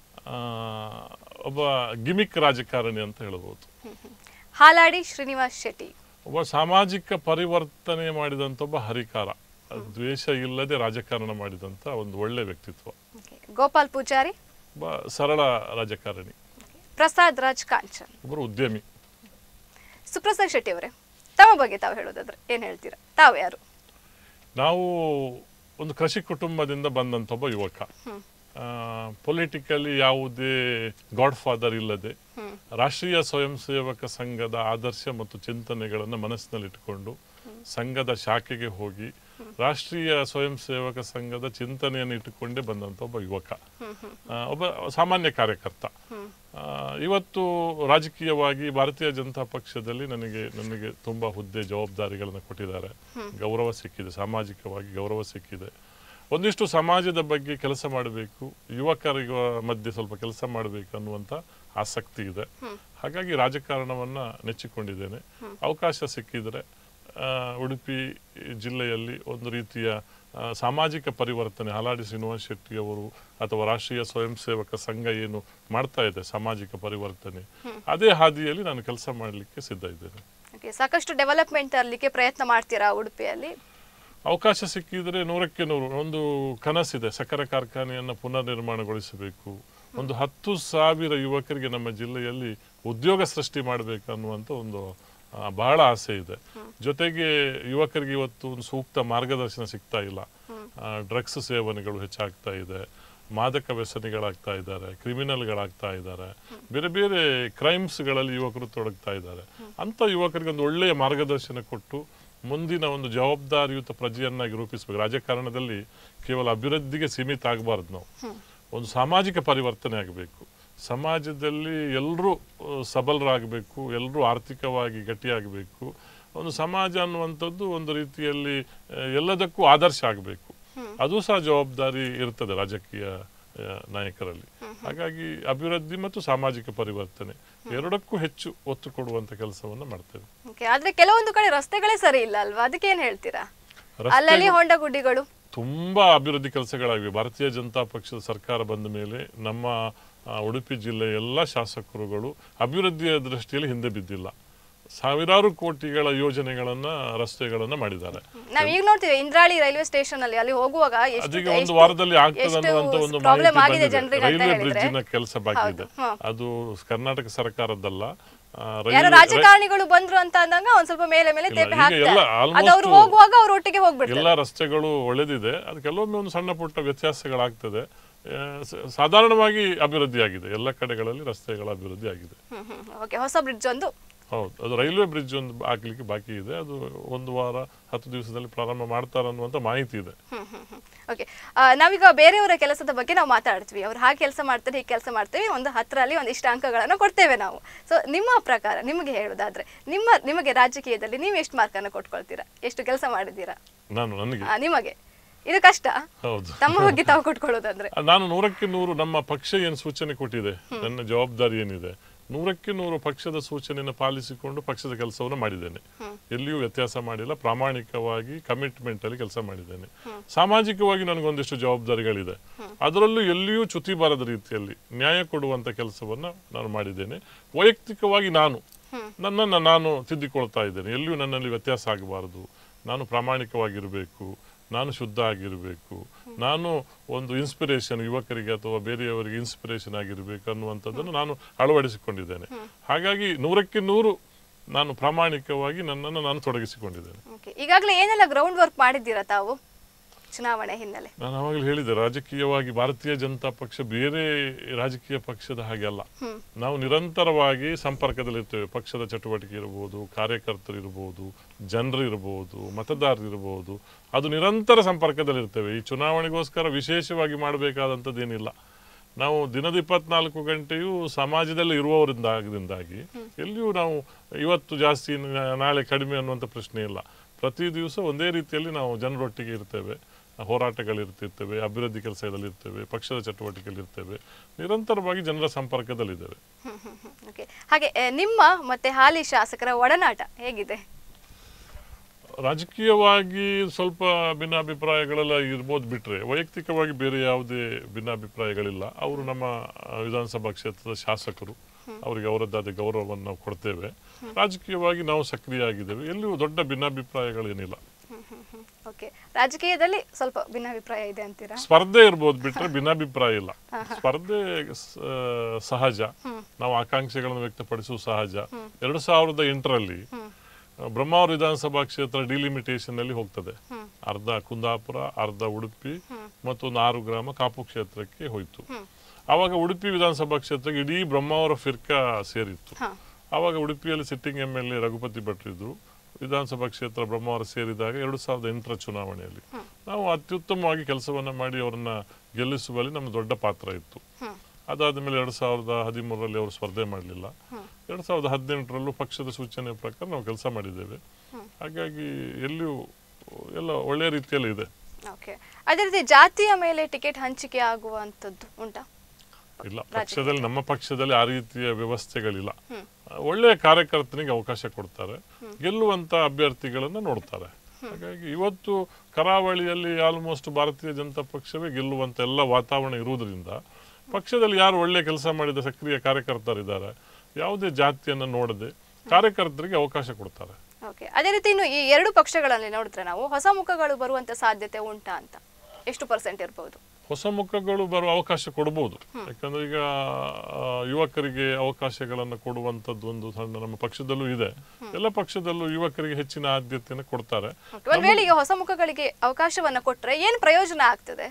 ಒಬ್ಬ ಗಿಮಿಕ್ ರಾಜಕಾರಣಿ ಅಂತ ಹೇಳ್ಬೋದು ಹಾಲಾಡಿ ಶ್ರೀನಿವಾಸ್ ಶೆಟ್ಟಿ ಒಬ್ಬ ಸಾಮಾಜಿಕ ಪರಿವರ್ತನೆ ಮಾಡಿದಂಥ ಒಬ್ಬ ಹರಿಕಾರ ದ್ವೇಷ ಇಲ್ಲದೆ ರಾಜಕಾರಣ ಮಾಡಿದಂಥ ಒಂದು ಒಳ್ಳೆ ವ್ಯಕ್ತಿತ್ವ Okay. ಗೋಪಾಲ್ ಪೂಜಾರಿ ಒಬ್ಬ ಸರಳ ರಾಜಕಾರಣಿ ಪ್ರಸಾದ್ ರಾಜ್ ಕಾಂಚನ್ ಒಬ್ಬರು ಉದ್ಯಮಿ ಸುಪ್ರಸಾದ್ ಶೆಟ್ಟಿ ಅವರೇ ತಮ್ಮ ಬಗ್ಗೆ ತಾವು ಹೇಳೋದಾದ್ರೆ ಏನ್ ಹೇಳ್ತೀರಾ ತಾವು ಯಾರು ನಾವು ಒಂದು ಕೃಷಿ ಕುಟುಂಬದಿಂದ ಬಂದಂಥ ಒಬ್ಬ ಯುವಕ ಪೊಲಿಟಿಕಲಿ ಯಾವುದೇ ಗಾಡ್ ಫಾದರ್ ಇಲ್ಲದೆ ರಾಷ್ಟ್ರೀಯ ಸ್ವಯಂ ಸೇವಕ ಸಂಘದ ಆದರ್ಶ ಮತ್ತು ಚಿಂತನೆಗಳನ್ನು ಮನಸ್ಸಿನಲ್ಲಿಟ್ಟುಕೊಂಡು ಸಂಘದ ಶಾಖೆಗೆ ಹೋಗಿ ರಾಷ್ಟ್ರೀಯ ಸ್ವಯಂ ಸೇವಕ ಸಂಘದ ಚಿಂತನೆಯನ್ನು ಇಟ್ಟುಕೊಂಡೇ ಬಂದಂಥ ಒಬ್ಬ ಯುವಕ ಆ, ಒಬ್ಬ ಸಾಮಾನ್ಯ ಕಾರ್ಯಕರ್ತ ಆ, ಇವತ್ತು ರಾಜಕೀಯವಾಗಿ ಭಾರತೀಯ ಜನತಾ ಪಕ್ಷದಲ್ಲಿ ನನಗೆ ನನಗೆ ತುಂಬಾ ಹುದ್ದೆ ಜವಾಬ್ದಾರಿಗಳನ್ನು ಕೊಟ್ಟಿದ್ದಾರೆ ಗೌರವ ಸಿಕ್ಕಿದೆ ಸಾಮಾಜಿಕವಾಗಿ ಗೌರವ ಸಿಕ್ಕಿದೆ ಒಂದಿಷ್ಟು ಸಮಾಜದ ಬಗ್ಗೆ ಕೆಲಸ ಮಾಡಬೇಕು ಯುವಕರಿಗ ಮಧ್ಯೆ ಸ್ವಲ್ಪ ಕೆಲಸ ಮಾಡಬೇಕು ಅನ್ನುವಂಥ ಆಸಕ್ತಿ ಇದೆ ಹಾಗಾಗಿ ರಾಜಕಾರಣವನ್ನ ನೆಚ್ಚಿಕೊಂಡಿದ್ದೇನೆ ಅವಕಾಶ ಸಿಕ್ಕಿದ್ರೆ ಆ, ಉಡುಪಿ ಜಿಲ್ಲೆಯಲ್ಲಿ ಒಂದು ರೀತಿಯ ಆ, ಸಾಮಾಜಿಕ ಪರಿವರ್ತನೆ ಹಾಲಾಡಿ ಶ್ರೀನಿವಾಸ್ ಶೆಟ್ಟಿ ಅವರು ಅಥವಾ ರಾಷ್ಟ್ರೀಯ ಸ್ವಯಂ ಸೇವಕ ಸಂಘ ಏನು ಮಾಡ್ತಾ ಇದೆ ಸಾಮಾಜಿಕ ಪರಿವರ್ತನೆ ಅದೇ ಹಾದಿಯಲ್ಲಿ ನಾನು ಕೆಲಸ ಮಾಡಲಿಕ್ಕೆ ಸಿದ್ಧ ಇದ್ದೇನೆ Okay, ಸಾಕಷ್ಟು ಡೆವಲಪ್ಮೆಂಟ್ ತರಲಿಕ್ಕೆ ಪ್ರಯತ್ನ ಮಾಡ್ತೀರಾ ಉಡುಪಿಯಲ್ಲಿ ಅವಕಾಶ ಸಿಕ್ಕಿದ್ರೆ ನೂರಕ್ಕೆ ನೂರು ಒಂದು ಕನಸಿದೆ ಸಕ್ಕರೆ ಕಾರ್ಖಾನೆಯನ್ನು ಪುನರ್ ನಿರ್ಮಾಣಗೊಳಿಸಬೇಕು ಒಂದು ಹತ್ತು ಸಾವಿರ ಯುವಕರಿಗೆ ನಮ್ಮ ಜಿಲ್ಲೆಯಲ್ಲಿ ಉದ್ಯೋಗ ಸೃಷ್ಟಿ ಮಾಡಬೇಕು ಅನ್ನುವಂಥ ಒಂದು ಆ, ಬಹಳ ಆಸೆ ಇದೆ ಜೊತೆಗೆ ಯುವಕರಿಗೆ ಇವತ್ತು ಒಂದು ಸೂಕ್ತ ಮಾರ್ಗದರ್ಶನ ಸಿಗ್ತಾ ಇಲ್ಲ ಡ್ರಗ್ಸ್ ಸೇವನೆಗಳು ಹೆಚ್ಚಾಗ್ತಾ ಇದೆ ಮಾದಕ ವ್ಯಸನಿಗಳಾಗ್ತಾ ಇದ್ದಾರೆ ಕ್ರಿಮಿನಲ್ಗಳಾಗ್ತಾ ಇದ್ದಾರೆ ಬೇರೆ ಬೇರೆ ಕ್ರೈಮ್ಸ್ಗಳಲ್ಲಿ ಯುವಕರು ತೊಡಗ್ತಾ ಇದ್ದಾರೆ ಅಂತ ಯುವಕರಿಗೆ ಒಂದು ಒಳ್ಳೆಯ ಮಾರ್ಗದರ್ಶನ ಕೊಟ್ಟು ಮುಂದಿನ ಒಂದು ಜವಾಬ್ದಾರಿಯುತ ಪ್ರಜೆಯನ್ನಾಗಿ ರೂಪಿಸಬೇಕು ರಾಜಕಾರಣದಲ್ಲಿ ಕೇವಲ ಅಭಿವೃದ್ಧಿಗೆ ಸೀಮಿತ ಆಗಬಾರ್ದು ನಾವು ಒಂದು ಸಾಮಾಜಿಕ ಪರಿವರ್ತನೆ ಆಗಬೇಕು ಸಮಾಜದಲ್ಲಿ ಎಲ್ಲರೂ ಸಬಲರಾಗಬೇಕು ಎಲ್ಲರೂ ಆರ್ಥಿಕವಾಗಿ ಗಟ್ಟಿಯಾಗಬೇಕು ಒಂದು ಸಮಾಜ ಅನ್ನುವಂಥದ್ದು ಒಂದು ರೀತಿಯಲ್ಲಿ ಆ, ಎಲ್ಲದಕ್ಕೂ ಆದರ್ಶ ಆಗಬೇಕು ಅದು ಸಹ ಜವಾಬ್ದಾರಿ ಇರ್ತದೆ ರಾಜಕೀಯ ಆ, ನಾಯಕರಲ್ಲಿ ಹಾಗಾಗಿ ಅಭಿವೃದ್ಧಿ ಮತ್ತು ಸಾಮಾಜಿಕ ಪರಿವರ್ತನೆ ಎರಡಕ್ಕೂ ಹೆಚ್ಚು ಒತ್ತು ಕೊಡುವಂತ ಕೆಲಸವನ್ನು ಮಾಡ್ತೇವೆ Okay, ಆದ್ರೆ ಕೆಲವೊಂದು ಕಡೆ ರಸ್ತೆಗಳೇ ಸರಿ ಇಲ್ಲ ಅಲ್ವಾ ಅದಕ್ಕೆ ಏನ್ ಹೇಳ್ತೀರಾ ರಸ್ತೆ- ಅಲ್ಲಲ್ಲಿ ಹೊಂಡ ಗುಡ್ಡಿಗಳು ತುಂಬಾ ಅಭಿವೃದ್ಧಿ ಕೆಲಸಗಳಾಗಿವೆ ಭಾರತೀಯ ಜನತಾ ಪಕ್ಷದ ಸರ್ಕಾರ ಬಂದ ಮೇಲೆ ನಮ್ಮ ಆ, ಉಡುಪಿ ಜಿಲ್ಲೆಯ ಎಲ್ಲ ಶಾಸಕರುಗಳು ಅಭಿವೃದ್ಧಿಯ ದೃಷ್ಟಿಯಲ್ಲಿ ಹಿಂದೆ ಬಿದ್ದಿಲ್ಲ ಸಾವಿರಾರು ಕೋಟಿಗಳ ಯೋಜನೆಗಳನ್ನ ರಸ್ತೆಗಳನ್ನ ಮಾಡಿದ್ದಾರೆ ನಾವ್ ಈಗ ನೋಡ್ತೀವಿ ಇಂದ್ರಾಳಿ ರೈಲ್ವೆ ಸ್ಟೇಷನ್ ಅಲ್ಲಿ ಅಲ್ಲಿ ಹೋಗುವಾಗ ಎಷ್ಟು ಅದೀಗ ಒಂದು ಎಷ್ಟು- ವಾರದಲ್ಲಿ ಆಗ್ತದೆ ಎಷ್ಟು ಅನ್ನುವಂತ ಒಂದು ಪ್ರಾಬ್ಲಮ್ ಮಾಹಿತಿ ಆಗಿದೆ ಬಂದಿದೆ ಜನರಿಗೆ ಅಂತ ರೈಲ್ವೆ ಹೇಳಿದ್ರೆ ಬ್ರಿಡ್ಜಿನ ಕೆಲಸ ಬಾಕಿ ಇದೆ ಹೌದು, ಹಾ. ಅದು ಕರ್ನಾಟಕ ಸರ್ಕಾರದ್ದಲ್ಲ ಆ, ಯಾರೋ ರೈಲ್ವೆ- ರಾಜಕಾರಣಿಗಳು ಬಂದ್ರು ಅಂತ ಅಂದಾಗ ಒಂದ್ ಸ್ವಲ್ಪ ಮೇಲೆ ಮೇಲೆ ಇಲ್ಲ, ತೇಪೆ ಈಗ ಹಾಕ್ತಾರೆ ಎಲ್ಲ ಅದು ಅವ್ರು almost ಹೋಗುವಾಗ ಅವ್ರ ಒಟ್ಟಿಗೆ ಹೋಗ್ಬಿಡ್ತಾರೆ ಎಲ್ಲ ರಸ್ತೆಗಳು ಒಳ್ಳೆದಿದೆ ಅದು ಕೆಲವೊಮ್ಮೆ ಒಂದು ಸಣ್ಣ ಪುಟ್ಟ ವ್ಯತ್ಯಾಸಗಳಾಗ್ತದೆ ಆ, ಸ- ಸಾಧಾರಣವಾಗಿ ಅಭಿವೃದ್ಧಿ ಆಗಿದೆ ಎಲ್ಲ ಕಡೆಗಳಲ್ಲಿ ರಸ್ತೆಗಳ ಅಭಿವೃದ್ಧಿ ಆಗಿದೆ ಹ್ಮ್ ಹ್ಮ್ ಓಕೆ ಹೊಸ ಬ್ರಿಡ್ಜ್ ಒಂದು ಹೌದು ಅದು ರೈಲ್ವೆ ಬ್ರಿಡ್ಜ್ ಒಂದು ಹಾಕ್ಲಿಕ್ಕೆ ಬಾಕಿ ಇದೆ ಅದು ಒಂದು ವಾರ ಹತ್ತು ದಿವಸದಲ್ಲಿ ಪ್ರಾರಂಭ ಮಾಡ್ತಾರೆ ಅನ್ನುವಂಥ ಮಾಹಿತಿ ಇದೆ ಹ್ಮ್ ಹ್ಮ್ ಹ್ಮ್ ಓಕೆ ನಾವೀಗ ಬೇರೆಯವರ ಕೆಲಸದ ಬಗ್ಗೆ ನಾವು ಮಾತಾಡ್ತೀವಿ ಅವ್ರು ಹಾಗೆ ಕೆಲಸ ಮಾಡ್ತಾರೆ ಹೀಗೆ ಕೆಲಸ ಮಾಡ್ತೀವಿ ಒಂದು ಹತ್ತರಲ್ಲಿ ಒಂದಿಷ್ಟು ಅಂಕಗಳನ್ನು ಕೊಡ್ತೇವೆ ನಾವು ಸೊ ನಿಮ್ಮ ಪ್ರಕಾರ ನಿಮಗೆ ಹೇಳೋದಾದ್ರೆ ನಿಮ್ಮ ನಿಮಗೆ ರಾಜಕೀಯದಲ್ಲಿ ನೀವು ಎಷ್ಟು ಮಾರ್ಕನ್ನು ಕೊಟ್ಕೊಳ್ತೀರಾ ಎಷ್ಟು ಕೆಲಸ ಮಾಡಿದ್ದೀರಾ ನಾನು ನನಗೆ ಆ, ನಿಮಗೆ ಇದು ಕಷ್ಟ ಹೌದು ತಮ್ಮ ಬಗ್ಗೆ ತಾವು ಕೊಟ್ಕೊಳ್ಳೋದಂದ್ರೆ ನಾನು ನೂರಕ್ಕೆ ನೂರು ನಮ್ಮ ಪಕ್ಷ ಏನು ಸೂಚನೆ ಕೊಟ್ಟಿದೆ ನನ್ನ ಜವಾಬ್ದಾರಿ ಏನಿದೆ ನೂರಕ್ಕೆ ನೂರು ಪಕ್ಷದ ಸೂಚನೆಯನ್ನು ಪಾಲಿಸಿಕೊಂಡು ಪಕ್ಷದ ಕೆಲಸವನ್ನು ಮಾಡಿದ್ದೇನೆ ಎಲ್ಲಿಯೂ ವ್ಯತ್ಯಾಸ ಮಾಡಿಲ್ಲ ಪ್ರಾಮಾಣಿಕವಾಗಿ ಕಮಿಟ್ಮೆಂಟ್ ಅಲ್ಲಿ ಕೆಲಸ ಮಾಡಿದ್ದೇನೆ ಸಾಮಾಜಿಕವಾಗಿ ನನಗೊಂದಿಷ್ಟು ಜವಾಬ್ದಾರಿಗಳಿದೆ ಅದರಲ್ಲೂ ಎಲ್ಲಿಯೂ ಚ್ಯುತಿ ಬಾರದ ರೀತಿಯಲ್ಲಿ ನ್ಯಾಯ ಕೊಡುವಂತ ಕೆಲಸವನ್ನ ನಾನು ಮಾಡಿದ್ದೇನೆ ವೈಯಕ್ತಿಕವಾಗಿ ನಾನು ನನ್ನನ್ನು ನಾನು ತಿದ್ದಿಕೊಳ್ತಾ ಇದ್ದೇನೆ ಎಲ್ಲಿಯೂ ನನ್ನಲ್ಲಿ ವ್ಯತ್ಯಾಸ ಆಗಬಾರದು ನಾನು ಪ್ರಾಮಾಣಿಕವಾಗಿರಬೇಕು ನಾನು ಶುದ್ಧ ಆಗಿರಬೇಕು ನಾನು ಒಂದು ಇನ್ಸ್ಪಿರೇಷನ್ ಯುವಕರಿಗೆ ಅಥವಾ ಬೇರೆಯವರಿಗೆ ಇನ್ಸ್ಪಿರೇಷನ್ ಆಗಿರಬೇಕು ಅನ್ನುವಂಥದ್ದನ್ನು ನಾನು ಅಳವಡಿಸಿಕೊಂಡಿದ್ದೇನೆ ಹಾಗಾಗಿ ನೂರಕ್ಕೆ ನೂರು ನಾನು ಪ್ರಾಮಾಣಿಕವಾಗಿ ನನ್ನನ್ನು ನಾನು ತೊಡಗಿಸಿಕೊಂಡಿದ್ದೇನೆ ಓಕೆ ಈಗಾಗಲೇ ಏನೆಲ್ಲ ಗ್ರೌಂಡ್ ವರ್ಕ್ ಮಾಡಿದ್ದೀರಾ ತಾವು ಚುನಾವಣೆ ಹಿನ್ನೆಲೆ ನಾನು ಆವಾಗಲೇ ಹೇಳಿದೆ ರಾಜಕೀಯವಾಗಿ ಭಾರತೀಯ ಜನತಾ ಪಕ್ಷ ಬೇರೆ ರಾಜಕೀಯ ಪಕ್ಷದ ಹಾಗೆ ಅಲ್ಲ ನಾವು ನಿರಂತರವಾಗಿ ಸಂಪರ್ಕದಲ್ಲಿರ್ತೇವೆ ಪಕ್ಷದ ಚಟುವಟಿಕೆ ಇರಬಹುದು ಕಾರ್ಯಕರ್ತರು ಇರಬಹುದು ಜನರು ಇರಬಹುದು ಮತದಾರರು ಇರಬಹುದು ಅದು ನಿರಂತರ ಸಂಪರ್ಕದಲ್ಲಿರ್ತೇವೆ ಈ ಚುನಾವಣೆಗೋಸ್ಕರ ವಿಶೇಷವಾಗಿ ಮಾಡಬೇಕಾದಂಥದ್ದೇನಿಲ್ಲ ನಾವು ದಿನದ ಇಪ್ಪತ್ನಾಲ್ಕು ಗಂಟೆಯೂ ಸಮಾಜದಲ್ಲಿ ಇರುವವರಿಂದಾಗಿ ಎಲ್ಲಿಯೂ ನಾವು ಇವತ್ತು ಜಾಸ್ತಿ ನ- ನಾಳೆ ಕಡಿಮೆ ಅನ್ನುವಂಥ ಪ್ರಶ್ನೆ ಇಲ್ಲ ಪ್ರತಿ ದಿವಸ ಒಂದೇ ರೀತಿಯಲ್ಲಿ ನಾವು ಜನರೊಟ್ಟಿಗೆ ಇರ್ತೇವೆ ಹೋರಾಟಗಳಿರ್ತಿರ್ತೇವೆ ಅಭಿವೃದ್ಧಿ ಕೆಲಸದಲ್ಲಿ ಇರ್ತೇವೆ ಪಕ್ಷದ ಚಟುವಟಿಕೆಯಲ್ಲಿ ಇರ್ತೇವೆ ನಿರಂತರವಾಗಿ ಜನರ ಸಂಪರ್ಕದಲ್ಲಿದ್ದೇವೆ ಓಕೆ ಹಾಗೆ ಆ, ನಿಮ್ಮ ಮತ್ತೆ ಹಾಲಿ ಶಾಸಕರ ಒಡನಾಟ ಹೇಗಿದೆ ರಾಜಕೀಯವಾಗಿ ಸ್ವಲ್ಪ ಭಿನ್ನಾಭಿಪ್ರಾಯಗಳೆಲ್ಲ ಇರ್ಬೋದು ಬಿಟ್ರೆ ವೈಯಕ್ತಿಕವಾಗಿ ಬೇರೆ ಯಾವುದೇ ಭಿನ್ನಾಭಿಪ್ರಾಯಗಳಿಲ್ಲ ಅವರು ನಮ್ಮ ಆ, ವಿಧಾನಸಭಾ ಕ್ಷೇತ್ರದ ಶಾಸಕರು ಅವರಿಗೆ ಅವರದ್ದಾದ ಗೌರವವನ್ನು ನಾವು ಕೊಡ್ತೇವೆ ರಾಜಕೀಯವಾಗಿ ನಾವು ಸಕ್ರಿಯ ಆಗಿದ್ದೇವೆ ಎಲ್ಲಿಯೂ ದೊಡ್ಡ ಭಿನ್ನಾಭಿಪ್ರಾಯಗಳೇನಿಲ್ಲ ಓಕೆ ರಾಜಕೀಯದಲ್ಲಿ ಸ್ವಲ್ಪ ಭಿನ್ನಾಭಿಪ್ರಾಯ ಇದೆ ಅಂತೀರಾ ಸ್ಪರ್ಧೆ ಇರ್ಬೋದು ಬಿಟ್ರೆ ಭಿನ್ನಾಭಿಪ್ರಾಯ ಇಲ್ಲ ಸ್ಪರ್ಧೆ ಸ- ಸಹಜ ನಾವು ಆಕಾಂಕ್ಷೆಗಳನ್ನು ವ್ಯಕ್ತಪಡಿಸುವ ಸಹಜ ಎರಡು ಸಾವಿರದ ಎಂಟರಲ್ಲಿ ಬ್ರಹ್ಮಾವರ ವಿಧಾನಸಭಾ ಕ್ಷೇತ್ರ ಡಿಲಿಮಿಟೇಷನ್ ಅಲ್ಲಿ ಹೋಗ್ತದೆ ಅರ್ಧ ಕುಂದಾಪುರ ಅರ್ಧ ಉಡುಪಿ ಮತ್ತೊಂದು ಆರು ಗ್ರಾಮ ಕಾಪು ಕ್ಷೇತ್ರಕ್ಕೆ ಹೋಯ್ತು ಆವಾಗ ಉಡುಪಿ ವಿಧಾನಸಭಾ ಕ್ಷೇತ್ರಕ್ಕೆ ಇಡೀ ಬ್ರಹ್ಮಾವರ ಫಿರ್ಕಾ ಸೇರಿತ್ತು ಹಾ. ಆವಾಗ ಉಡುಪಿಯಲ್ಲಿ sitting M L A Raghupati ಭಟ್ರು ಇದ್ರು ವಿಧಾನಸಭಾ ಕ್ಷೇತ್ರ ಬ್ರಹ್ಮಾವರ ಸೇರಿದಾಗ ಎರಡು ಸಾವಿರದ ಎಂಟರ ಚುನಾವಣೆಯಲ್ಲಿ ನಾವು ಅತ್ಯುತ್ತಮವಾಗಿ ಕೆಲಸವನ್ನ ಮಾಡಿ ಅವರನ್ನ ಗೆಲ್ಲಿಸುವಲ್ಲಿ ನಮ್ಮ ದೊಡ್ಡ ಪಾತ್ರ ಇತ್ತು ಅದಾದ ಮೇಲೆ ಎರಡು ಸಾವಿರದ ಹದಿಮೂರರಲ್ಲಿ ಅವರು ಸ್ಪರ್ಧೆ ಮಾಡಲಿಲ್ಲ ಎರಡು ಸಾವಿರದ ಹದಿನೆಂಟರಲ್ಲೂ ಪಕ್ಷದ ಸೂಚನೆ ಪ್ರಕಾರ ನಾವು ಕೆಲಸ ಮಾಡಿದ್ದೇವೆ ಹಾಗಾಗಿ ಎಲ್ಲಿಯೂ ಎಲ್ಲ ಒಳ್ಳೆಯ ರೀತಿಯಲ್ಲಿ ಇದೆ ಓಕೆ ಅದೇ ರೀತಿ ಜಾತಿಯ ಮೇಲೆ ಟಿಕೆಟ್ ಹಂಚಿಕೆ ಆಗುವಂಥದ್ದು ಉಂಟಾ ಇಲ್ಲ ಪಕ್ಷದಲ್ಲಿ ನಮ್ಮ ಪಕ್ಷದಲ್ಲಿ ಆ ರೀತಿಯ ವ್ಯವಸ್ಥೆಗಳಿಲ್ಲ ಒಳ್ಳೆಯ ಕಾರ್ಯಕರ್ತನಿಗೆ ಅವಕಾಶ ಕೊಡ್ತಾರೆ ಗೆಲ್ಲುವಂತ ಅಭ್ಯರ್ಥಿಗಳನ್ನ ನೋಡ್ತಾರೆ ಹಾಗಾಗಿ ಇವತ್ತು ಕರಾವಳಿಯಲ್ಲಿ ಆಲ್ಮೋಸ್ಟ್ ಭಾರತೀಯ ಜನತಾ ಪಕ್ಷವೇ ಗೆಲ್ಲುವಂತ ಎಲ್ಲ ವಾತಾವರಣ ಇರುವುದರಿಂದ ಪಕ್ಷದಲ್ಲಿ ಯಾರು ಒಳ್ಳೆ ಕೆಲಸ ಮಾಡಿದ ಸಕ್ರಿಯ ಕಾರ್ಯಕರ್ತರಿದ್ದಾರೆ ಯಾವುದೇ ಜಾತಿಯನ್ನು ನೋಡದೆ ಕಾರ್ಯಕರ್ತರಿಗೆ ಅವಕಾಶ ಕೊಡ್ತಾರೆ ಓಕೆ ಅದೇ ರೀತಿ ಇನ್ನು ಈ ಎರಡು ಪಕ್ಷಗಳಲ್ಲಿ ನೋಡಿದ್ರೆ ನಾವು ಹೊಸ ಮುಖಗಳು ಬರುವಂತ ಸಾಧ್ಯತೆ ಉಂಟಾ ಅಂತ ಎಷ್ಟು ಪರ್ಸೆಂಟ್ ಇರ್ಬೋದು ಹೊಸ ಮುಖಗಳು ಬರುವ ಅವಕಾಶ ಕೊಡಬಹುದು ಯಾಕಂದ್ರೆ ಈಗ ಆ, ಯುವಕರಿಗೆ ಅವಕಾಶಗಳನ್ನು ಕೊಡುವಂತದ್ದು ಒಂದು ಸಣ್ಣ ನಮ್ಮ ಪಕ್ಷದಲ್ಲೂ ಇದೆ ಎಲ್ಲ ಪಕ್ಷದಲ್ಲೂ ಯುವಕರಿಗೆ ಹೆಚ್ಚಿನ ಆದ್ಯತೆಯನ್ನು ಕೊಡ್ತಾರೆ Okay, ಒಂದ್ ವೇಳೆ ಈಗ ಹೊಸ ಮುಖಗಳಿಗೆ ಅವಕಾಶವನ್ನ ಕೊಟ್ರೆ ಏನ್ ಪ್ರಯೋಜನ ಆಗ್ತದೆ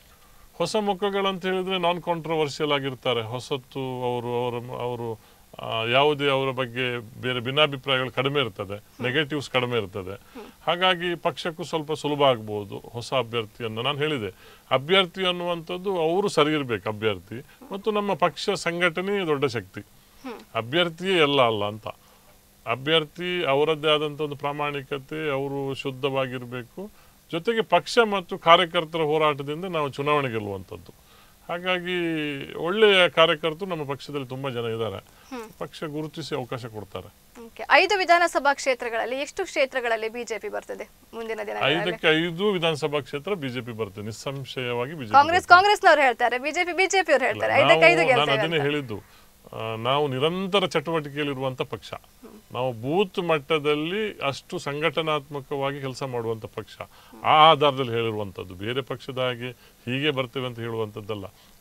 ಹೊಸ ಮುಖಗಳಂತ ಹೇಳಿದ್ರೆ ನಾನ್ ಕಾಂಟ್ರವರ್ಷಿಯಲ್ ಆಗಿರ್ತಾರೆ ಹೊಸತ್ತು ಅವರು ಅವರ ಅವರು ಆ, ಯಾವುದೇ ಅವರ ಬಗ್ಗೆ ಬೇರೆ ಭಿನ್ನಾಭಿಪ್ರಾಯಗಳು ಕಡಿಮೆ ಇರ್ತದೆ ನೆಗೆಟಿವ್ಸ್ ಕಡಿಮೆ ಇರ್ತದೆ ಹಾಗಾಗಿ ಪಕ್ಷಕ್ಕೂ ಸ್ವಲ್ಪ ಸುಲಭ ಆಗ್ಬೋದು ಹೊಸ ಅಭ್ಯರ್ಥಿಯನ್ನು ನಾನು ಹೇಳಿದೆ ಅಭ್ಯರ್ಥಿ ಅನ್ನುವಂಥದ್ದು ಅವರು ಸರಿ ಇರ್ಬೇಕು ಅಭ್ಯರ್ಥಿ ಮತ್ತು ನಮ್ಮ ಪಕ್ಷ ಸಂಘಟನೆ ದೊಡ್ಡ ಶಕ್ತಿ ಅಭ್ಯರ್ಥಿಯೇ ಎಲ್ಲ ಅಲ್ಲ ಅಂತ ಅಭ್ಯರ್ಥಿ ಅವರದ್ದೇ ಆದಂಥ ಒಂದು ಪ್ರಾಮಾಣಿಕತೆ ಅವರು ಶುದ್ಧವಾಗಿರಬೇಕು ಜೊತೆಗೆ ಪಕ್ಷ ಮತ್ತು ಕಾರ್ಯಕರ್ತರ ಹೋರಾಟದಿಂದ ನಾವು ಚುನಾವಣೆ ಗೆಲ್ಲುವಂಥದ್ದು ಹಾಗಾಗಿ ಒಳ್ಳೆಯ ಕಾರ್ಯಕರ್ತರು ನಮ್ಮ ಪಕ್ಷದಲ್ಲಿ ತುಂಬಾ ಜನ ಇದ್ದಾರೆ ಪಕ್ಷ ಗುರುತಿಸಿ ಅವಕಾಶ ಕೊಡ್ತಾರೆ Okay, ಐದು ವಿಧಾನಸಭಾ ಕ್ಷೇತ್ರಗಳಲ್ಲಿ ಎಷ್ಟು ಕ್ಷೇತ್ರಗಳಲ್ಲಿ ಬಿಜೆಪಿ ಬರ್ತದೆ ಮುಂದಿನ ದಿನಗಳಲ್ಲಿ ಐದಕ್ಕೆ ಐದು ವಿಧಾನಸಭಾ ಕ್ಷೇತ್ರ ಬಿಜೆಪಿ ಬರ್ತದೆ ನಿಸ್ಸಂಶಯವಾಗಿ ಬಿಜೆಪಿ ಕಾಂಗ್ರೆಸ್ ಕಾಂಗ್ರೆಸ್ನವರು ಹೇಳ್ತಾರೆ ಬಿಜೆಪಿ ಬಿಜೆಪಿ ಅವರು ಹೇಳ್ತಾರೆ ಐದಕ್ಕೆ ಐದು ನಾವು- ನಾನು ಗೆಲ್ತೇವೆ ಅದನ್ನೇ ಅಂತ. ಹೇಳಿದ್ದು ಆ, ನಾವು ನಿರಂತರ ಚಟುವಟಿಕೆಯಲ್ಲಿರುವಂತ ಪಕ್ಷ ನಾವು ಬೂತ್ ಮಟ್ಟದಲ್ಲಿ ಅಷ್ಟು ಸಂಘಟನಾತ್ಮಕವಾಗಿ ಕೆಲಸ ಮಾಡುವಂತ ಪಕ್ಷ ಆ ಆಧಾರದಲ್ಲಿ ಹೇಳಿರುವಂತದ್ದು ಬೇರೆ ಪಕ್ಷದ ಹಾಗೆ ಹೀಗೆ ಬರ್ತೇವೆ ಅಂತ ಹೇಳುವಂತದ್ದಲ್ಲ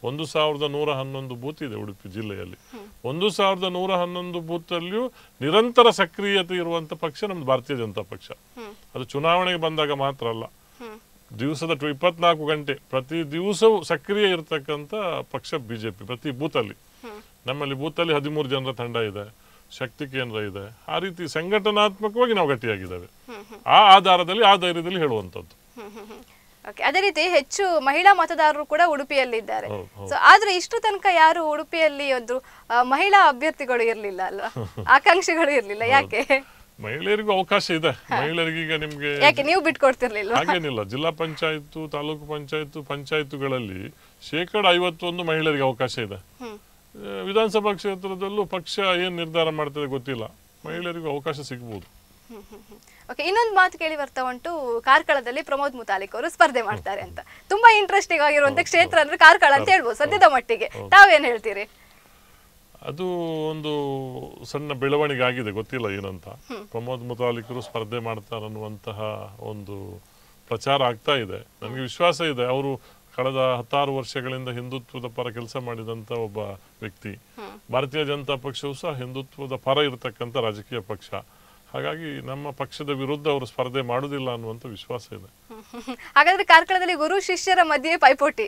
ಒಂದು ಸಾವಿರದ ನೂರ ಹನ್ನೊಂದು ಬೂತ್ ಇದೆ ಉಡುಪಿ ಜಿಲ್ಲೆಯಲ್ಲಿ ಒಂದು ಸಾವಿರದ ನೂರ ಹನ್ನೊಂದು ಬೂತಲ್ಲಿಯೂ ನಿರಂತರ ಸಕ್ರಿಯತೆ ಇರುವಂತ ಪಕ್ಷ ನಮ್ದು ಭಾರತೀಯ ಜನತಾ ಪಕ್ಷ ಅದು ಚುನಾವಣೆಗೆ ಬಂದಾಗ ಮಾತ್ರ ಅಲ್ಲ ದಿವಸದ ಟ್ವ- ಇಪ್ಪತ್ನಾಲ್ಕು ಗಂಟೆ ಪ್ರತಿ ದಿವಸವೂ ಸಕ್ರಿಯ ಇರತಕ್ಕಂತ ಪಕ್ಷ ಬಿಜೆಪಿ ಪ್ರತಿ ಬೂತಲ್ಲಿ ನಮ್ಮಲ್ಲಿ ಬೂತಲ್ಲಿ ಹದಿಮೂರು ಜನರ ತಂಡ ಇದೆ ಶಕ್ತಿ ಕೇಂದ್ರ ಇದೆ ಆ ರೀತಿ ಸಂಘಟನಾತ್ಮಕವಾಗಿ ನಾವು ಗಟ್ಟಿಯಾಗಿದ್ದೇವೆ ಆ ಆಧಾರದಲ್ಲಿ ಆ ಧೈರ್ಯದಲ್ಲಿ ಹೇಳುವಂಥದ್ದು ಓಕೆ ಅದೇ ರೀತಿ ಹೆಚ್ಚು ಮಹಿಳಾ ಮತದಾರರು ಕೂಡ ಉಡುಪಿಯಲ್ಲಿದ್ದಾರೆ ಹೌದು, ಹೌದು. ಸೊ ಆದ್ರೆ ಇಷ್ಟು ತನಕ ಯಾರು ಉಡುಪಿಯಲ್ಲಿ ಒಂದು ಆ, ಮಹಿಳಾ ಅಭ್ಯರ್ಥಿಗಳು ಇರ್ಲಿಲ್ಲ ಅಲ್ವಾ ಆಕಾಂಕ್ಷಿಗಳು ಇರ್ಲಿಲ್ಲ ಯಾಕೆ ಮಹಿಳೆಯರಿಗೂ ಅವಕಾಶ ಇದೆ ಮಹಿಳೆಯರಿಗೆ ಈಗ ನಿಮ್ಗೆ ಯಾಕೆ ನೀವು ಬಿಟ್ಕೊಡ್ತಿರ್ಲಿಲ್ವಾ ಹಾಗೇನಿಲ್ಲ ಜಿಲ್ಲಾ ಪಂಚಾಯತ್ ತಾಲೂಕು ಪಂಚಾಯತ್ ಪಂಚಾಯತ್ಗಳಲ್ಲಿ ಶೇಕಡ ಐವತ್ತೊಂದು ಮಹಿಳೆಯರಿಗೆ ಅವಕಾಶ ಇದೆ ಆ, ವಿಧಾನಸಭಾ ಕ್ಷೇತ್ರದಲ್ಲೂ ಪಕ್ಷ ಏನ್ ನಿರ್ಧಾರ ಮಾಡ್ತದೆ ಗೊತ್ತಿಲ್ಲ ಮಹಿಳೆಯರಿಗೂ ಅವಕಾಶ ಸಿಗ್ಬೋದು ಓಕೆ ಇನ್ನೊಂದು ಮಾತು ಕೇಳಿ ಬರ್ತಾ ಉಂಟು ಕಾರ್ಕಳದಲ್ಲಿ ಪ್ರಮೋದ್ ಮುತಾಲಿಕ್ ಅವರು ಸ್ಪರ್ಧೆ ಮಾಡ್ತಾರೆ ಅಂತ ತುಂಬಾ ಇಂಟ್ರೆಸ್ಟಿಂಗ್ ಆಗಿರುವಂತ ಕ್ಷೇತ್ರ ಅಂದ್ರೆ ಕಾರ್ಕಳ ಅಂತ ಹೇಳ್ಬೋದು ಸದ್ಯದ ಮಟ್ಟಿಗೆ ತಾವೇನ್ ಹೇಳ್ತೀರಿ ಅದು ಒಂದು ಸಣ್ಣ ಬೆಳವಣಿಗೆ ಆಗಿದೆ ಗೊತ್ತಿಲ್ಲ ಏನಂತ ಪ್ರಮೋದ್ ಮುತಾಲಿಕರು ಸ್ಪರ್ಧೆ ಮಾಡ್ತಾರನ್ನುವಂತಹ ಒಂದು ಪ್ರಚಾರ ಆಗ್ತಾ ಇದೆ ನನಗೆ ವಿಶ್ವಾಸ ಇದೆ ಅವರು ಕಳೆದ ಹತ್ತಾರು ವರ್ಷಗಳಿಂದ ಹಿಂದುತ್ವದ ಪರ ಕೆಲಸ ಮಾಡಿದಂತ ಒಬ್ಬ ವ್ಯಕ್ತಿ ಭಾರತೀಯ ಜನತಾ ಪಕ್ಷವು ಸಹ ಹಿಂದುತ್ವದ ಪರ ಇರತಕ್ಕಂಥ ರಾಜಕೀಯ ಪಕ್ಷ ಹಾಗಾಗಿ ನಮ್ಮ ಪಕ್ಷದ ವಿರುದ್ಧ ಅವರು ಸ್ಪರ್ಧೆ ಮಾಡುವುದಿಲ್ಲ ಅನ್ನುವಂಥ ವಿಶ್ವಾಸ ಇದೆ ಹಾಗಾದ್ರೆ ಕಾರ್ಕಳದಲ್ಲಿ ಗುರು ಶಿಷ್ಯರ ಮಧ್ಯೆ ಪೈಪೋಟಿ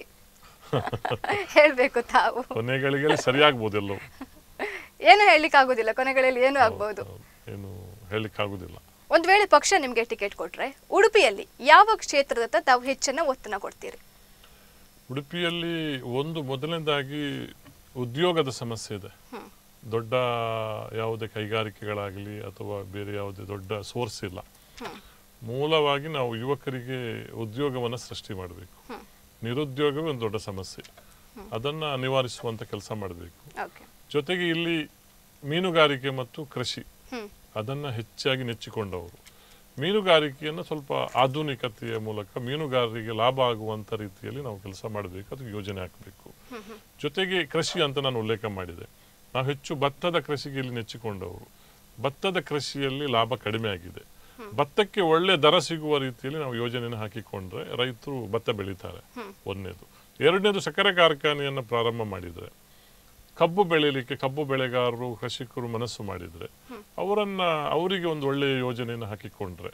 ಹೇಳ್ಬೇಕು ತಾವು ಕೊನೆಗಳಿಗೆ ಸರಿಯಾಗ್ಬೋದು ಎಲ್ಲವೂ ಏನು ಹೇಳಲಿಕ್ಕೆ ಆಗುದಿಲ್ಲ ಕೊನೆಗಳಲ್ಲಿ ಏನು ಆಗ್ಬಹುದು ಹೌದು. ಏನು ಹೇಳಲಿಕ್ಕಾಗುದಿಲ್ಲ ಒಂದ್ ವೇಳೆ ಪಕ್ಷ ನಿಮ್ಗೆ ಟಿಕೆಟ್ ಕೊಟ್ರೆ ಉಡುಪಿಯಲ್ಲಿ ಯಾವ ಕ್ಷೇತ್ರದತ್ತ ತಾವು ಹೆಚ್ಚನ್ನ ಒತ್ತನ್ನ ಕೊಡ್ತೀರಿ ಉಡುಪಿಯಲ್ಲಿ ಒಂದು ಮೊದಲನೇದಾಗಿ ಉದ್ಯೋಗದ ಸಮಸ್ಯೆ ಇದೆ ದೊಡ್ಡ ಯಾವುದೇ ಕೈಗಾರಿಕೆಗಳಾಗಲಿ ಅಥವಾ ಬೇರೆ ಯಾವುದೇ ದೊಡ್ಡ ಸೋರ್ಸ್ ಇಲ್ಲ ಮೂಲವಾಗಿ ನಾವು ಯುವಕರಿಗೆ ಉದ್ಯೋಗವನ್ನು ಸೃಷ್ಟಿ ಮಾಡಬೇಕು ನಿರುದ್ಯೋಗವೇ ಒಂದು ದೊಡ್ಡ ಸಮಸ್ಯೆ ಅದನ್ನ ನಿವಾರಿಸುವಂತ ಕೆಲಸ ಮಾಡಬೇಕು ಓಕೆ ಜೊತೆಗೆ ಇಲ್ಲಿ ಮೀನುಗಾರಿಕೆ ಮತ್ತು ಕೃಷಿ ಹ್ಮ್ ಅದನ್ನು ಹೆಚ್ಚಾಗಿ ನೆಚ್ಚಿಕೊಂಡವರು ಮೀನುಗಾರಿಕೆಯನ್ನು ಸ್ವಲ್ಪ ಆಧುನಿಕತೆಯ ಮೂಲಕ ಮೀನುಗಾರರಿಗೆ ಲಾಭ ಆಗುವಂತ ರೀತಿಯಲ್ಲಿ ನಾವು ಕೆಲಸ ಮಾಡಬೇಕು ಅದಕ್ಕೆ ಯೋಜನೆ ಹಾಕಬೇಕು ಜೊತೆಗೆ ಕೃಷಿ ಅಂತ ನಾನು ಉಲ್ಲೇಖ ಮಾಡಿದೆ ನಾವು ಹೆಚ್ಚು ಭತ್ತದ ಕೃಷಿಗೆ ಇಲ್ಲಿ ನೆಚ್ಚಿಕೊಂಡವರು ಭತ್ತದ ಕೃಷಿಯಲ್ಲಿ ಲಾಭ ಕಡಿಮೆ ಆಗಿದೆ ಭತ್ತಕ್ಕೆ ಒಳ್ಳೆ ದರ ಸಿಗುವ ರೀತಿಯಲ್ಲಿ ನಾವು ಯೋಜನೆಯನ್ನು ಹಾಕಿಕೊಂಡ್ರೆ ರೈತರು ಭತ್ತ ಬೆಳೀತಾರೆ ಒಂದನೇದು ಎರಡನೇದು ಸಕ್ಕರೆ ಕಾರ್ಖಾನೆಯನ್ನು ಪ್ರಾರಂಭ ಮಾಡಿದ್ರೆ ಕಬ್ಬು ಬೆಳೀಲಿಕ್ಕೆ ಕಬ್ಬು ಬೆಳೆಗಾರರು ಕೃಷಿಕರು ಮನಸ್ಸು ಮಾಡಿದ್ರೆ ಅವರನ್ನ ಅವರಿಗೆ ಒಂದು ಒಳ್ಳೆಯ ಯೋಜನೆಯನ್ನು ಹಾಕಿಕೊಂಡ್ರೆ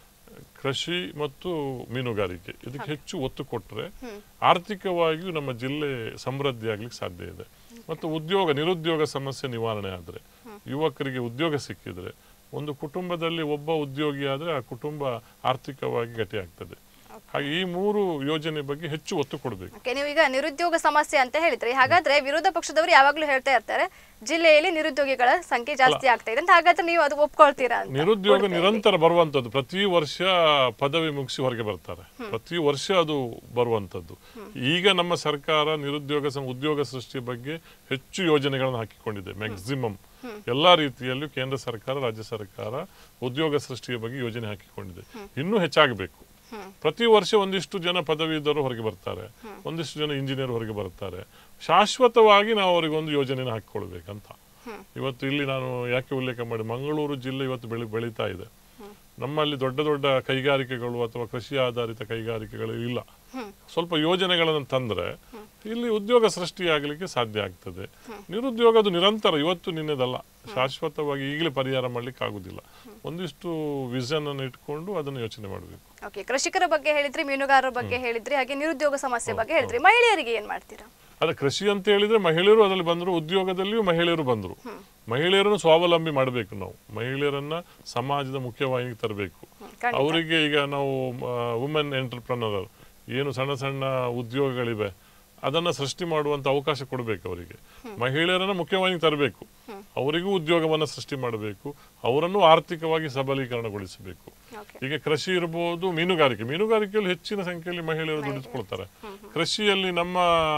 ಕೃಷಿ ಮತ್ತು ಮೀನುಗಾರಿಕೆ ಇದಕ್ಕೆ ಹೆಚ್ಚು ಒತ್ತು ಕೊಟ್ಟರೆ ಆರ್ಥಿಕವಾಗಿಯೂ ನಮ್ಮ ಜಿಲ್ಲೆ ಸಮೃದ್ಧಿ ಆಗ್ಲಿಕ್ಕೆ ಸಾಧ್ಯ ಇದೆ ಮತ್ತು ಉದ್ಯೋಗ ನಿರುದ್ಯೋಗ ಸಮಸ್ಯೆ ನಿವಾರಣೆ ಆದರೆ ಯುವಕರಿಗೆ ಉದ್ಯೋಗ ಸಿಕ್ಕಿದ್ರೆ ಒಂದು ಕುಟುಂಬದಲ್ಲಿ ಒಬ್ಬ ಉದ್ಯೋಗಿ ಆದ್ರೆ ಆ ಕುಟುಂಬ ಆರ್ಥಿಕವಾಗಿ ಗಟ್ಟಿ ಆಗ್ತದೆ ಹಾಗೆ ಈ ಮೂರು ಯೋಜನೆ ಬಗ್ಗೆ ಹೆಚ್ಚು ಒತ್ತು ಕೊಡಬೇಕು ಓಕೆ ನೀವು ಈಗ ನಿರುದ್ಯೋಗ ಸಮಸ್ಯೆ ಅಂತ ಹೇಳಿದ್ರಿ ಹಾಗಾದ್ರೆ ವಿರೋಧ ಪಕ್ಷದವರು ಯಾವಾಗ್ಲೂ ಹೇಳ್ತಾ ಇರ್ತಾರೆ ಜಿಲ್ಲೆಯಲ್ಲಿ ನಿರುದ್ಯೋಗಿಗಳ ಸಂಖ್ಯೆ ಜಾಸ್ತಿ ಆಗ್ತಾ ಇದೆ ಅಂತ ಹಾಗಾದ್ರೆ ನೀವು ಅದು ಒಪ್ಕೊಳ್ತೀರಾ ಅಂತ ನಿರುದ್ಯೋಗ ನಿರಂತರ ಬರುವಂತದ್ದು ಪ್ರತಿ ವರ್ಷ ಪದವಿ ಮುಗಿಸಿ ಹೊರಗೆ ಬರ್ತಾರೆ ಪ್ರತಿ ವರ್ಷ ಅದು ಬರುವಂತದ್ದು ಈಗ ನಮ್ಮ ಸರ್ಕಾರ ನಿರುದ್ಯೋಗ ಸಮ- ಉದ್ಯೋಗ ಸೃಷ್ಟಿ ಬಗ್ಗೆ ಹೆಚ್ಚು ಯೋಜನೆಗಳನ್ನು ಹಾಕಿಕೊಂಡಿದೆ ಮ್ಯಾಕ್ಸಿಮಮ್ ಎಲ್ಲಾ ರೀತಿಯಲ್ಲೂ ಕೇಂದ್ರ ಸರ್ಕಾರ ರಾಜ್ಯ ಸರ್ಕಾರ ಉದ್ಯೋಗ ಸೃಷ್ಟಿಯ ಬಗ್ಗೆ ಯೋಜನೆ ಹಾಕಿಕೊಂಡಿದೆ ಇನ್ನೂ ಹೆಚ್ಚಾಗಬೇಕು ಪ್ರತಿ ವರ್ಷ ಒಂದಿಷ್ಟು ಜನ ಪದವೀಧರು ಹೊರಗೆ ಬರ್ತಾರೆ ಒಂದಿಷ್ಟು ಜನ ಇಂಜಿನಿಯರ್ ಹೊರಗೆ ಬರ್ತಾರೆ ಶಾಶ್ವತವಾಗಿ ನಾವು ಅವರಿಗೆ ಒಂದು ಯೋಜನೆಯನ್ನು ಹಾಕಿಕೊಳ್ಬೇಕಂತ ಇವತ್ತು ಇಲ್ಲಿ ನಾನು ಯಾಕೆ ಉಲ್ಲೇಖ ಮಾಡಿ ಮಂಗಳೂರು ಜಿಲ್ಲೆ ಇವತ್ತು ಬೆಳಿ ಬೆಳೀತಾ ಇದೆ ನಮ್ಮಲ್ಲಿ ದೊಡ್ಡ ದೊಡ್ಡ ಕೈಗಾರಿಕೆಗಳು ಅಥವಾ ಕೃಷಿ ಆಧಾರಿತ ಕೈಗಾರಿಕೆಗಳು ಇಲ್ಲ ಸ್ವಲ್ಪ ಯೋಜನೆಗಳನ್ನು ತಂದ್ರೆ ಇಲ್ಲಿ ಉದ್ಯೋಗ ಸೃಷ್ಟಿಯಾಗಲಿಕ್ಕೆ ಸಾಧ್ಯ ಆಗ್ತದೆ ನಿರುದ್ಯೋಗ ಅದು ನಿರಂತರ ಇವತ್ತು ನಿನ್ನೆದಲ್ಲ ಶಾಶ್ವತವಾಗಿ ಈಗಲೇ ಪರಿಹಾರ ಮಾಡ್ಲಿಕ್ಕೆ ಆಗುದಿಲ್ಲ ಒಂದಿಷ್ಟು ವಿಷನ್ ಅನ್ನು ಇಟ್ಕೊಂಡು ಅದನ್ನು ಯೋಚನೆ ಮಾಡಬೇಕು ಓಕೆ ಕೃಷಿಕರ ಬಗ್ಗೆ ಹೇಳಿದ್ರಿ ಮೀನುಗಾರರ ಬಗ್ಗೆ ಹೇಳಿದ್ರಿ ಹಾಗೆ ನಿರುದ್ಯೋಗ ಸಮಸ್ಯೆ ಬಗ್ಗೆ ಹೇಳಿದ್ರಿ ಮಹಿಳೆಯರಿಗೆ ಏನ್ ಮಾಡ್ತೀರಾ ಅದೇ ಕೃಷಿ ಅಂತ ಹೇಳಿದ್ರೆ ಮಹಿಳೆಯರು ಅದರಲ್ಲಿ ಬಂದರು ಉದ್ಯೋಗದಲ್ಲಿಯೂ ಮಹಿಳೆಯರು ಬಂದರು ಮಹಿಳೆಯರನ್ನು ಸ್ವಾವಲಂಬಿ ಮಾಡಬೇಕು ನಾವು ಮಹಿಳೆಯರನ್ನ ಸಮಾಜದ ಮುಖ್ಯವಾಹಿನಿಗೆ ತರಬೇಕು ಖಂಡಿತ. ಅವರಿಗೆ ಈಗ ನಾವು ವುಮೆನ್ ಎಂಟರ್ಪ್ರನರ್ ಏನು ಸಣ್ಣ ಸಣ್ಣ ಉದ್ಯೋಗಗಳಿವೆ ಅದನ್ನ ಸೃಷ್ಟಿ ಮಾಡುವಂತ ಅವಕಾಶ ಕೊಡಬೇಕು ಅವರಿಗೆ ಮಹಿಳೆಯರನ್ನ ಮುಖ್ಯವಾಹಿನಿಗೆ ತರಬೇಕು ಅವರಿಗೂ ಉದ್ಯೋಗವನ್ನ ಸೃಷ್ಟಿ ಮಾಡಬೇಕು ಅವರನ್ನು ಆರ್ಥಿಕವಾಗಿ ಸಬಲೀಕರಣಗೊಳಿಸಬೇಕು ಓಕೆ ಈಗ ಕೃಷಿ ಇರಬಹುದು ಮೀನುಗಾರಿಕೆ ಮೀನುಗಾರಿಕೆಯಲ್ಲಿ ಹೆಚ್ಚಿನ ಸಂಖ್ಯೆಯಲ್ಲಿ ಮಹಿಳೆಯರು ದುಡಿದುಕೊಳ್ತಾರೆ ಕೃಷಿಯಲ್ಲಿ ನಮ್ಮ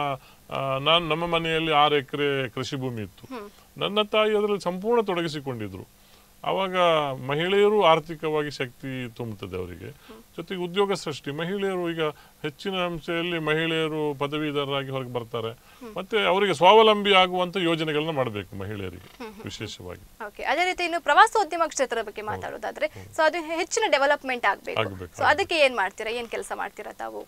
ಆ, ನಾನ್ ನಮ್ಮ ಮನೆಯಲ್ಲಿ ಆರು ಎಕರೆ ಕೃಷಿ ಭೂಮಿ ಇತ್ತು ನನ್ನ ತಾಯಿ ಅದರಲ್ಲಿ ಸಂಪೂರ್ಣ ತೊಡಗಿಸಿಕೊಂಡಿದ್ರು ಆವಾಗ ಮಹಿಳೆಯರು ಆರ್ಥಿಕವಾಗಿ ಶಕ್ತಿ ತುಂಬುತ್ತದೆ ಅವರಿಗೆ ಜೊತೆಗೆ ಉದ್ಯೋಗ ಸೃಷ್ಟಿ ಮಹಿಳೆಯರು ಈಗ ಹೆಚ್ಚಿನ ಅಂಶದಲ್ಲಿ ಮಹಿಳೆಯರು ಪದವೀಧರರಾಗಿ ಹೊರಗೆ ಬರ್ತಾರೆ ಮತ್ತೆ ಅವರಿಗೆ ಸ್ವಾವಲಂಬಿ ಆಗುವಂತ ಯೋಜನೆಗಳನ್ನ ಮಾಡಬೇಕು ಮಹಿಳೆಯರಿಗೆ ವಿಶೇಷವಾಗಿ ಓಕೆ ಅದೇ ರೀತಿ ಇನ್ನು ಪ್ರವಾಸೋದ್ಯಮ ಕ್ಷೇತ್ರದ ಬಗ್ಗೆ ಮಾತಾಡೋದಾದ್ರೆ ಸೊ ಅದು ಹೆಚ್ಚಿನ ಡೆವಲಪ್ಮೆಂಟ್ ಆಗ್ಬೇಕು ಆಗ್ಬೇಕು, ಸೊ ಅದಕ್ಕೆ ಏನ್ ಮಾಡ್ತೀರಾ ಏನ್ ಕೆಲಸ ಮಾಡ್ತೀರಾ ತಾವು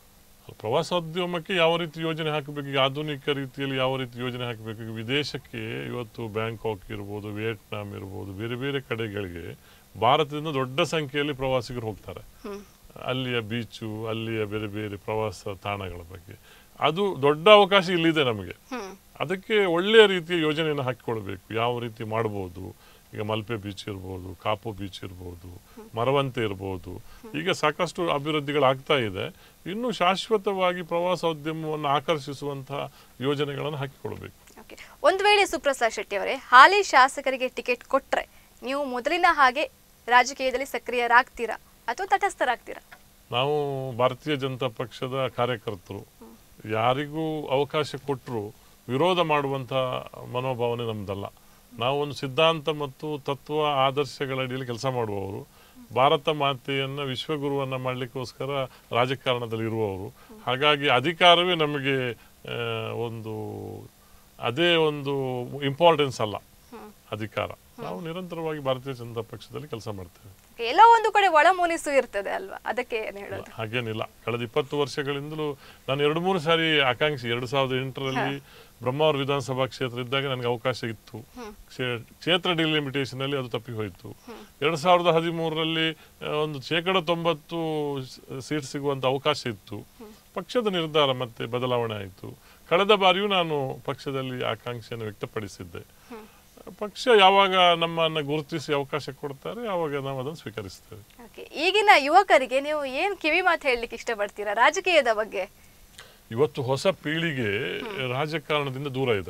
ಪ್ರವಾಸೋದ್ಯಮಕ್ಕೆ ಯಾವ ರೀತಿ ಯೋಜನೆ ಹಾಕಬೇಕು ಈಗ ಆಧುನಿಕ ರೀತಿಯಲ್ಲಿ ಯಾವ ರೀತಿ ಯೋಜನೆ ಹಾಕಬೇಕು ಈಗ ವಿದೇಶಕ್ಕೆ ಇವತ್ತು ಬ್ಯಾಂಕಾಕ್ ಇರ್ಬೋದು ವಿಯೆಟ್ನಾಂ ಇರ್ಬೋದು ಬೇರೆ ಬೇರೆ ಕಡೆಗಳಿಗೆ ಭಾರತದಿಂದ ದೊಡ್ಡ ಸಂಖ್ಯೆಯಲ್ಲಿ ಪ್ರವಾಸಿಗರು ಹೋಗ್ತಾರೆ ಅಲ್ಲಿಯ ಬೀಚು ಅಲ್ಲಿಯ ಬೇರೆ ಬೇರೆ ಪ್ರವಾಸ ತಾಣಗಳ ಬಗ್ಗೆ ಅದು ದೊಡ್ಡ ಅವಕಾಶ ಇಲ್ಲಿದೆ ನಮಗೆ ಅದಕ್ಕೆ ಒಳ್ಳೆಯ ರೀತಿಯ ಯೋಜನೆಯನ್ನು ಹಾಕಿಕೊಳ್ಬೇಕು ಯಾವ ರೀತಿ ಮಾಡ್ಬೋದು ಈಗ ಮಲ್ಪೆ ಬೀಚ್ ಇರ್ಬೋದು ಕಾಪು ಬೀಚ್ ಇರ್ಬೋದು ಮರವಂತೆ ಇರ್ಬೋದು ಈಗ ಸಾಕಷ್ಟು ಅಭಿವೃದ್ಧಿಗಳಾಗ್ತಾ ಇದೆ ಇನ್ನು ಶಾಶ್ವತವಾಗಿ ಪ್ರವಾಸೋದ್ಯಮವನ್ನು ಆಕರ್ಷಿಸುವಂತಹ ಯೋಜನೆಗಳನ್ನು ಹಾಕಿಕೊಳ್ಬೇಕು ಓಕೆ ಒಂದು ವೇಳೆ ಸುಪ್ರಸಾದ್ ಶೆಟ್ಟಿ ಅವರೇ ಹಾಲಿ ಶಾಸಕರಿಗೆ ಟಿಕೆಟ್ ಕೊಟ್ರೆ ನೀವು ಮೊದಲಿನ ಹಾಗೆ ರಾಜಕೀಯದಲ್ಲಿ ಸಕ್ರಿಯರಾಗ್ತೀರಾ ಅಥವಾ ತಟಸ್ಥರಾಗ್ತೀರಾ ನಾವು ಭಾರತೀಯ ಜನತಾ ಪಕ್ಷದ ಕಾರ್ಯಕರ್ತರು ಯಾರಿಗೂ ಅವಕಾಶ ಕೊಟ್ಟರು ವಿರೋಧ ಮಾಡುವಂಥ ಮನೋಭಾವನೆ ನಮ್ದಲ್ಲ ನಾವು ಒಂದು ಸಿದ್ಧಾಂತ ಮತ್ತು ತತ್ವ ಆದರ್ಶಗಳ ಅಡಿಯಲ್ಲಿ ಕೆಲಸ ಮಾಡುವವರು ಭಾರತ ಮಾತೆಯನ್ನು ವಿಶ್ವಗುರುವನ್ನ ಮಾಡಲಿಕ್ಕೋಸ್ಕರ ರಾಜಕಾರಣದಲ್ಲಿ ಇರುವವರು ಹಾಗಾಗಿ ಅಧಿಕಾರವೇ ನಮಗೆ ಆ, ಒಂದು ಅದೇ ಒಂದು ಇಂಪಾರ್ಟೆನ್ಸ್ ಅಲ್ಲ ಅಧಿಕಾರ ನಾವು ನಿರಂತರವಾಗಿ ಭಾರತೀಯ ಜನತಾ ಪಕ್ಷದಲ್ಲಿ ಕೆಲಸ ಮಾಡ್ತೇವೆ ಎಲ್ಲೋ ಒಂದು ಕಡೆ ಒಳ ಮುನಿಸು ಇರ್ತದೆ ಅಲ್ವಾ ಅದಕ್ಕೆ ಏನು ಹೇಳೋದು ಹಾಗೇನಿಲ್ಲ ಕಳೆದ ಇಪ್ಪತ್ತು ವರ್ಷಗಳಿಂದಲೂ ನಾನು ಎರಡು ಮೂರು ಸಾರಿ ಆಕಾಂಕ್ಷಿ ಎರಡು ಸಾವಿರದ ಎಂಟರಲ್ಲಿ ಬ್ರಹ್ಮಾವರ ವಿಧಾನಸಭಾ ಕ್ಷೇತ್ರ ಇದ್ದಾಗ ನನಗೆ ಅವಕಾಶ ಇತ್ತು ಕ್ಷೇ- ಕ್ಷೇತ್ರ ಡಿಲಿಮಿಟೇಷನ್ ಅಲ್ಲಿ ಅದು ತಪ್ಪಿ ಹೋಯಿತು ಎರಡು ಸಾವಿರದ ಹದಿಮೂರರಲ್ಲಿ ಆ, ಒಂದು ಶೇಕಡ ತೊಂಬತ್ತು ಸೀಟ್ ಸಿಗುವಂತ ಅವಕಾಶ ಇತ್ತು ಪಕ್ಷದ ನಿರ್ಧಾರ ಮತ್ತೆ ಬದಲಾವಣೆ ಆಯಿತು ಕಳೆದ ಬಾರಿಯೂ ನಾನು ಪಕ್ಷದಲ್ಲಿ ಆಕಾಂಕ್ಷೆಯನ್ನು ವ್ಯಕ್ತಪಡಿಸಿದ್ದೆ ಪಕ್ಷ ಯಾವಾಗ ನಮ್ಮನ್ನು ಗುರುತಿಸಿ ಅವಕಾಶ ಕೊಡ್ತಾರೆ ಆವಾಗ ನಾವು ಅದನ್ನು ಸ್ವೀಕರಿಸ್ತೇವೆ ಓಕೆ ಈಗಿನ ಯುವಕರಿಗೆ ನೀವು ಏನು ಕಿವಿ ಮಾತು ಹೇಳಲಿಕ್ಕೆ ಇಷ್ಟಪಡ್ತೀರಾ ರಾಜಕೀಯದ ಬಗ್ಗೆ ಇವತ್ತು ಹೊಸ ಪೀಳಿಗೆ ರಾಜಕಾರಣದಿಂದ ದೂರ ಇದೆ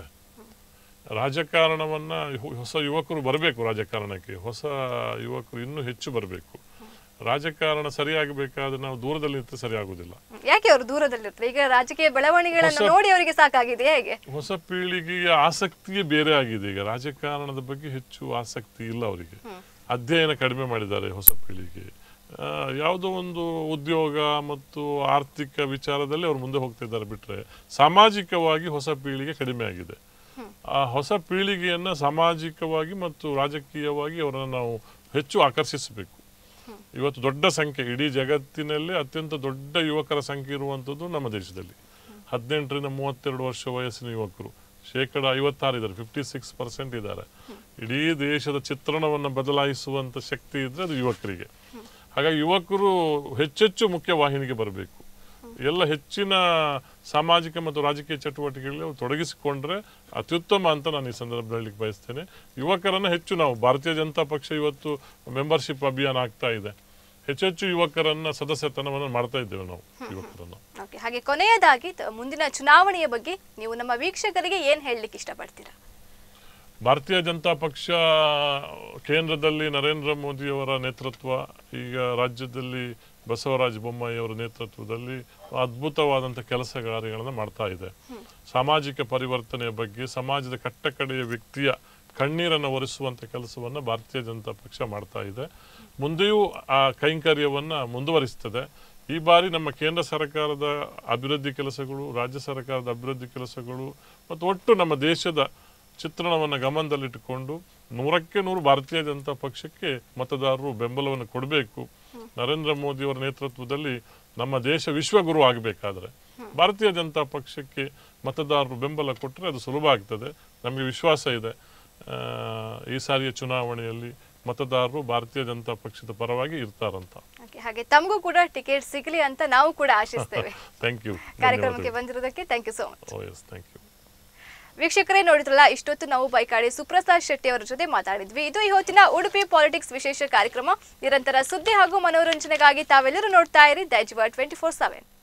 ರಾಜಕಾರಣವನ್ನ ಹೊ- ಹೊಸ ಯುವಕರು ಬರಬೇಕು ರಾಜಕಾರಣಕ್ಕೆ ಹೊಸ ಯುವಕರು ಇನ್ನೂ ಹೆಚ್ಚು ಬರಬೇಕು ರಾಜಕಾರಣ ಸರಿಯಾಗಬೇಕಾದ್ರೆ ನಾವು ದೂರದಲ್ಲಿ ನಿಂತು ಸರಿ ಆಗುದಿಲ್ಲ ಯಾಕೆ ಅವರು ದೂರದಲ್ಲಿರ್ತಾರೆ ಈಗ ರಾಜಕೀಯ ಬೆಳವಣಿಗೆಗಳನ್ನು ಹೊಸ- ನೋಡಿ ಅವರಿಗೆ ಸಾಕಾಗಿದೆ ಹೇಗೆ ಹೊಸ ಪೀಳಿಗೆಯ ಆಸಕ್ತಿಯೇ ಬೇರೆ ಆಗಿದೆ ಈಗ ರಾಜಕಾರಣದ ಬಗ್ಗೆ ಹೆಚ್ಚು ಆಸಕ್ತಿ ಇಲ್ಲ ಅವರಿಗೆ ಅಧ್ಯಯನ ಕಡಿಮೆ ಮಾಡಿದ್ದಾರೆ ಹೊಸ ಪೀಳಿಗೆ ಆ, ಯಾವುದೋ ಒಂದು ಉದ್ಯೋಗ ಮತ್ತು ಆರ್ಥಿಕ ವಿಚಾರದಲ್ಲಿ ಅವರು ಮುಂದೆ ಹೋಗ್ತಿದ್ದಾರೆ ಬಿಟ್ರೆ ಸಾಮಾಜಿಕವಾಗಿ ಹೊಸ ಪೀಳಿಗೆ ಕಡಿಮೆ ಆಗಿದೆ ಆ ಹೊಸ ಪೀಳಿಗೆಯನ್ನ ಸಾಮಾಜಿಕವಾಗಿ ಮತ್ತು ರಾಜಕೀಯವಾಗಿ ಅವರನ್ನು ನಾವು ಹೆಚ್ಚು ಆಕರ್ಷಿಸಬೇಕು ಇವತ್ತು ದೊಡ್ಡ ಸಂಖ್ಯೆ ಇಡೀ ಜಗತ್ತಿನಲ್ಲೇ ಅತ್ಯಂತ ದೊಡ್ಡ ಯುವಕರ ಸಂಖ್ಯೆ ಇರುವಂಥದ್ದು ನಮ್ಮ ದೇಶದಲ್ಲಿ ಹದಿನೆಂಟರಿಂದ ಮೂವತ್ತೆರಡು ವರ್ಷ ವಯಸ್ಸಿನ ಯುವಕರು ಶೇಕಡ ಐವತ್ತಾರು ಇದ್ದಾರೆ ಫಿಫ್ಟಿ ಸಿಕ್ಸ್ ಪರ್ಸೆಂಟ್ ಇದ್ದಾರೆ ಇಡೀ ದೇಶದ ಚಿತ್ರಣವನ್ನು ಬದಲಾಯಿಸುವಂತ ಶಕ್ತಿ ಇದ್ರೆ ಅದು ಯುವಕರಿಗೆ ಹಾಗಾಗಿ ಯುವಕರು ಹೆಚ್ಚೆಚ್ಚು ಮುಖ್ಯ ವಾಹಿನಿಗೆ ಬರಬೇಕು ಎಲ್ಲ ಹೆಚ್ಚಿನ ಸಾಮಾಜಿಕ ಮತ್ತು ರಾಜಕೀಯ ಚಟುವಟಿಕೆಗಳಲ್ಲಿ ಅವ್ರು ತೊಡಗಿಸಿಕೊಂಡ್ರೆ ಅತ್ಯುತ್ತಮ ಅಂತ ನಾನು ಈ ಸಂದರ್ಭದಲ್ಲಿ ಹೇಳಲಿಕ್ಕೆ ಬಯಸ್ತೇನೆ ಯುವಕರನ್ನ ಹೆಚ್ಚು ನಾವು ಭಾರತೀಯ ಜನತಾ ಪಕ್ಷ ಇವತ್ತು ಮೆಂಬರ್ಶಿಪ್ ಅಭಿಯಾನ ಆಗ್ತಾ ಇದೆ ಹೆಚ್ಚೆಚ್ಚು ಯುವಕರನ್ನ ಸದಸ್ಯತನವನ್ನು ಮಾಡ್ತಾ ಇದ್ದೇವೆ ನಾವು ಯುವಕರನ್ನ ಓಕೆ ಹಾಗೆ ಕೊನೆಯದಾಗಿ ತ- ಮುಂದಿನ ಚುನಾವಣೆಯ ಬಗ್ಗೆ ನೀವು ನಮ್ಮ ವೀಕ್ಷಕರಿಗೆ ಏನು ಹೇಳಲಿಕ್ಕೆ ಇಷ್ಟಪಡ್ತೀರಾ ಭಾರತೀಯ ಜನತಾ ಪಕ್ಷ ಕೇಂದ್ರದಲ್ಲಿ ನರೇಂದ್ರ ಮೋದಿಯವರ ನೇತೃತ್ವ ಈಗ ರಾಜ್ಯದಲ್ಲಿ ಬಸವರಾಜ ಬೊಮ್ಮಾಯಿ ಅವರ ನೇತೃತ್ವದಲ್ಲಿ ಅದ್ಭುತವಾದಂಥ ಕೆಲಸ ಕಾರ್ಯಗಳನ್ನು ಮಾಡ್ತಾ ಇದೆ ಸಾಮಾಜಿಕ ಪರಿವರ್ತನೆಯ ಬಗ್ಗೆ ಸಮಾಜದ ಕಟ್ಟಕಡೆಯ ವ್ಯಕ್ತಿಯ ಕಣ್ಣೀರನ್ನು ಒರೆಸುವಂಥ ಕೆಲಸವನ್ನು ಭಾರತೀಯ ಜನತಾ ಪಕ್ಷ ಮಾಡ್ತಾ ಇದೆ ಮುಂದೆಯೂ ಆ ಕೈಂಕರ್ಯವನ್ನ ಮುಂದುವರಿಸ್ತದೆ ಈ ಬಾರಿ ನಮ್ಮ ಕೇಂದ್ರ ಸರ್ಕಾರದ ಅಭಿವೃದ್ಧಿ ಕೆಲಸಗಳು ರಾಜ್ಯ ಸರ್ಕಾರದ ಅಭಿವೃದ್ಧಿ ಕೆಲಸಗಳು ಮತ್ತು ಒಟ್ಟು ನಮ್ಮ ದೇಶದ ಚಿತ್ರಣವನ್ನು ಗಮನದಲ್ಲಿಟ್ಟುಕೊಂಡು ನೂರಕ್ಕೆ ನೂರು ಭಾರತೀಯ ಜನತಾ ಪಕ್ಷಕ್ಕೆ ಮತದಾರರು ಬೆಂಬಲವನ್ನು ಕೊಡಬೇಕು ನರೇಂದ್ರ ಮೋದಿ ಅವರ ನೇತೃತ್ವದಲ್ಲಿ ನಮ್ಮ ದೇಶ ವಿಶ್ವಗುರು ಆಗಬೇಕಾದ್ರೆ ಭಾರತೀಯ ಜನತಾ ಪಕ್ಷಕ್ಕೆ ಮತದಾರರು ಬೆಂಬಲ ಕೊಟ್ಟರೆ ಅದು ಸುಲಭ ಆಗ್ತದೆ ನಮಗೆ ವಿಶ್ವಾಸ ಇದೆ ಆ, ಈ ಸಾರಿಯ ಚುನಾವಣೆಯಲ್ಲಿ ಮತದಾರರು ಭಾರತೀಯ ಜನತಾ ಪಕ್ಷದ ಪರವಾಗಿ ಇರ್ತಾರಂತ ಓಕೆ ಹಾಗೆ ತಮಗೂ ಕೂಡ ಟಿಕೆಟ್ ಸಿಗಲಿ ಅಂತ ನಾವು ಕೂಡ ಆಶಿಸ್ತೇವೆ ಥ್ಯಾಂಕ್ ಯು ಕಾರ್ಯಕ್ರಮಕ್ಕೆ ಬಂದಿರೋದಕ್ಕೆ thank you so much oh yes thank you ವೀಕ್ಷಕರೇ ನೋಡಿದ್ರಲ್ಲ ಇಷ್ಟೊತ್ತು ನಾವು ಬೈಕಾಡಿ ಸುಪ್ರಸಾದ್ ಶೆಟ್ಟಿ ಅವರ ಜೊತೆ ಮಾತಾಡಿದ್ವಿ ಇದು ಈ ಹೊತ್ತಿನ ಉಡುಪಿ ಪಾಲಿಟಿಕ್ಸ್ ವಿಶೇಷ ಕಾರ್ಯಕ್ರಮ ನಿರಂತರ ಸುದ್ದಿ ಹಾಗೂ ಮನೋರಂಜನೆಗಾಗಿ ತಾವೆಲ್ಲರೂ ನೋಡ್ತಾ ಇರಿ ದೈಜುವ ಟ್ವೆಂಟಿ ಫೋರ್ ಸೆವೆನ್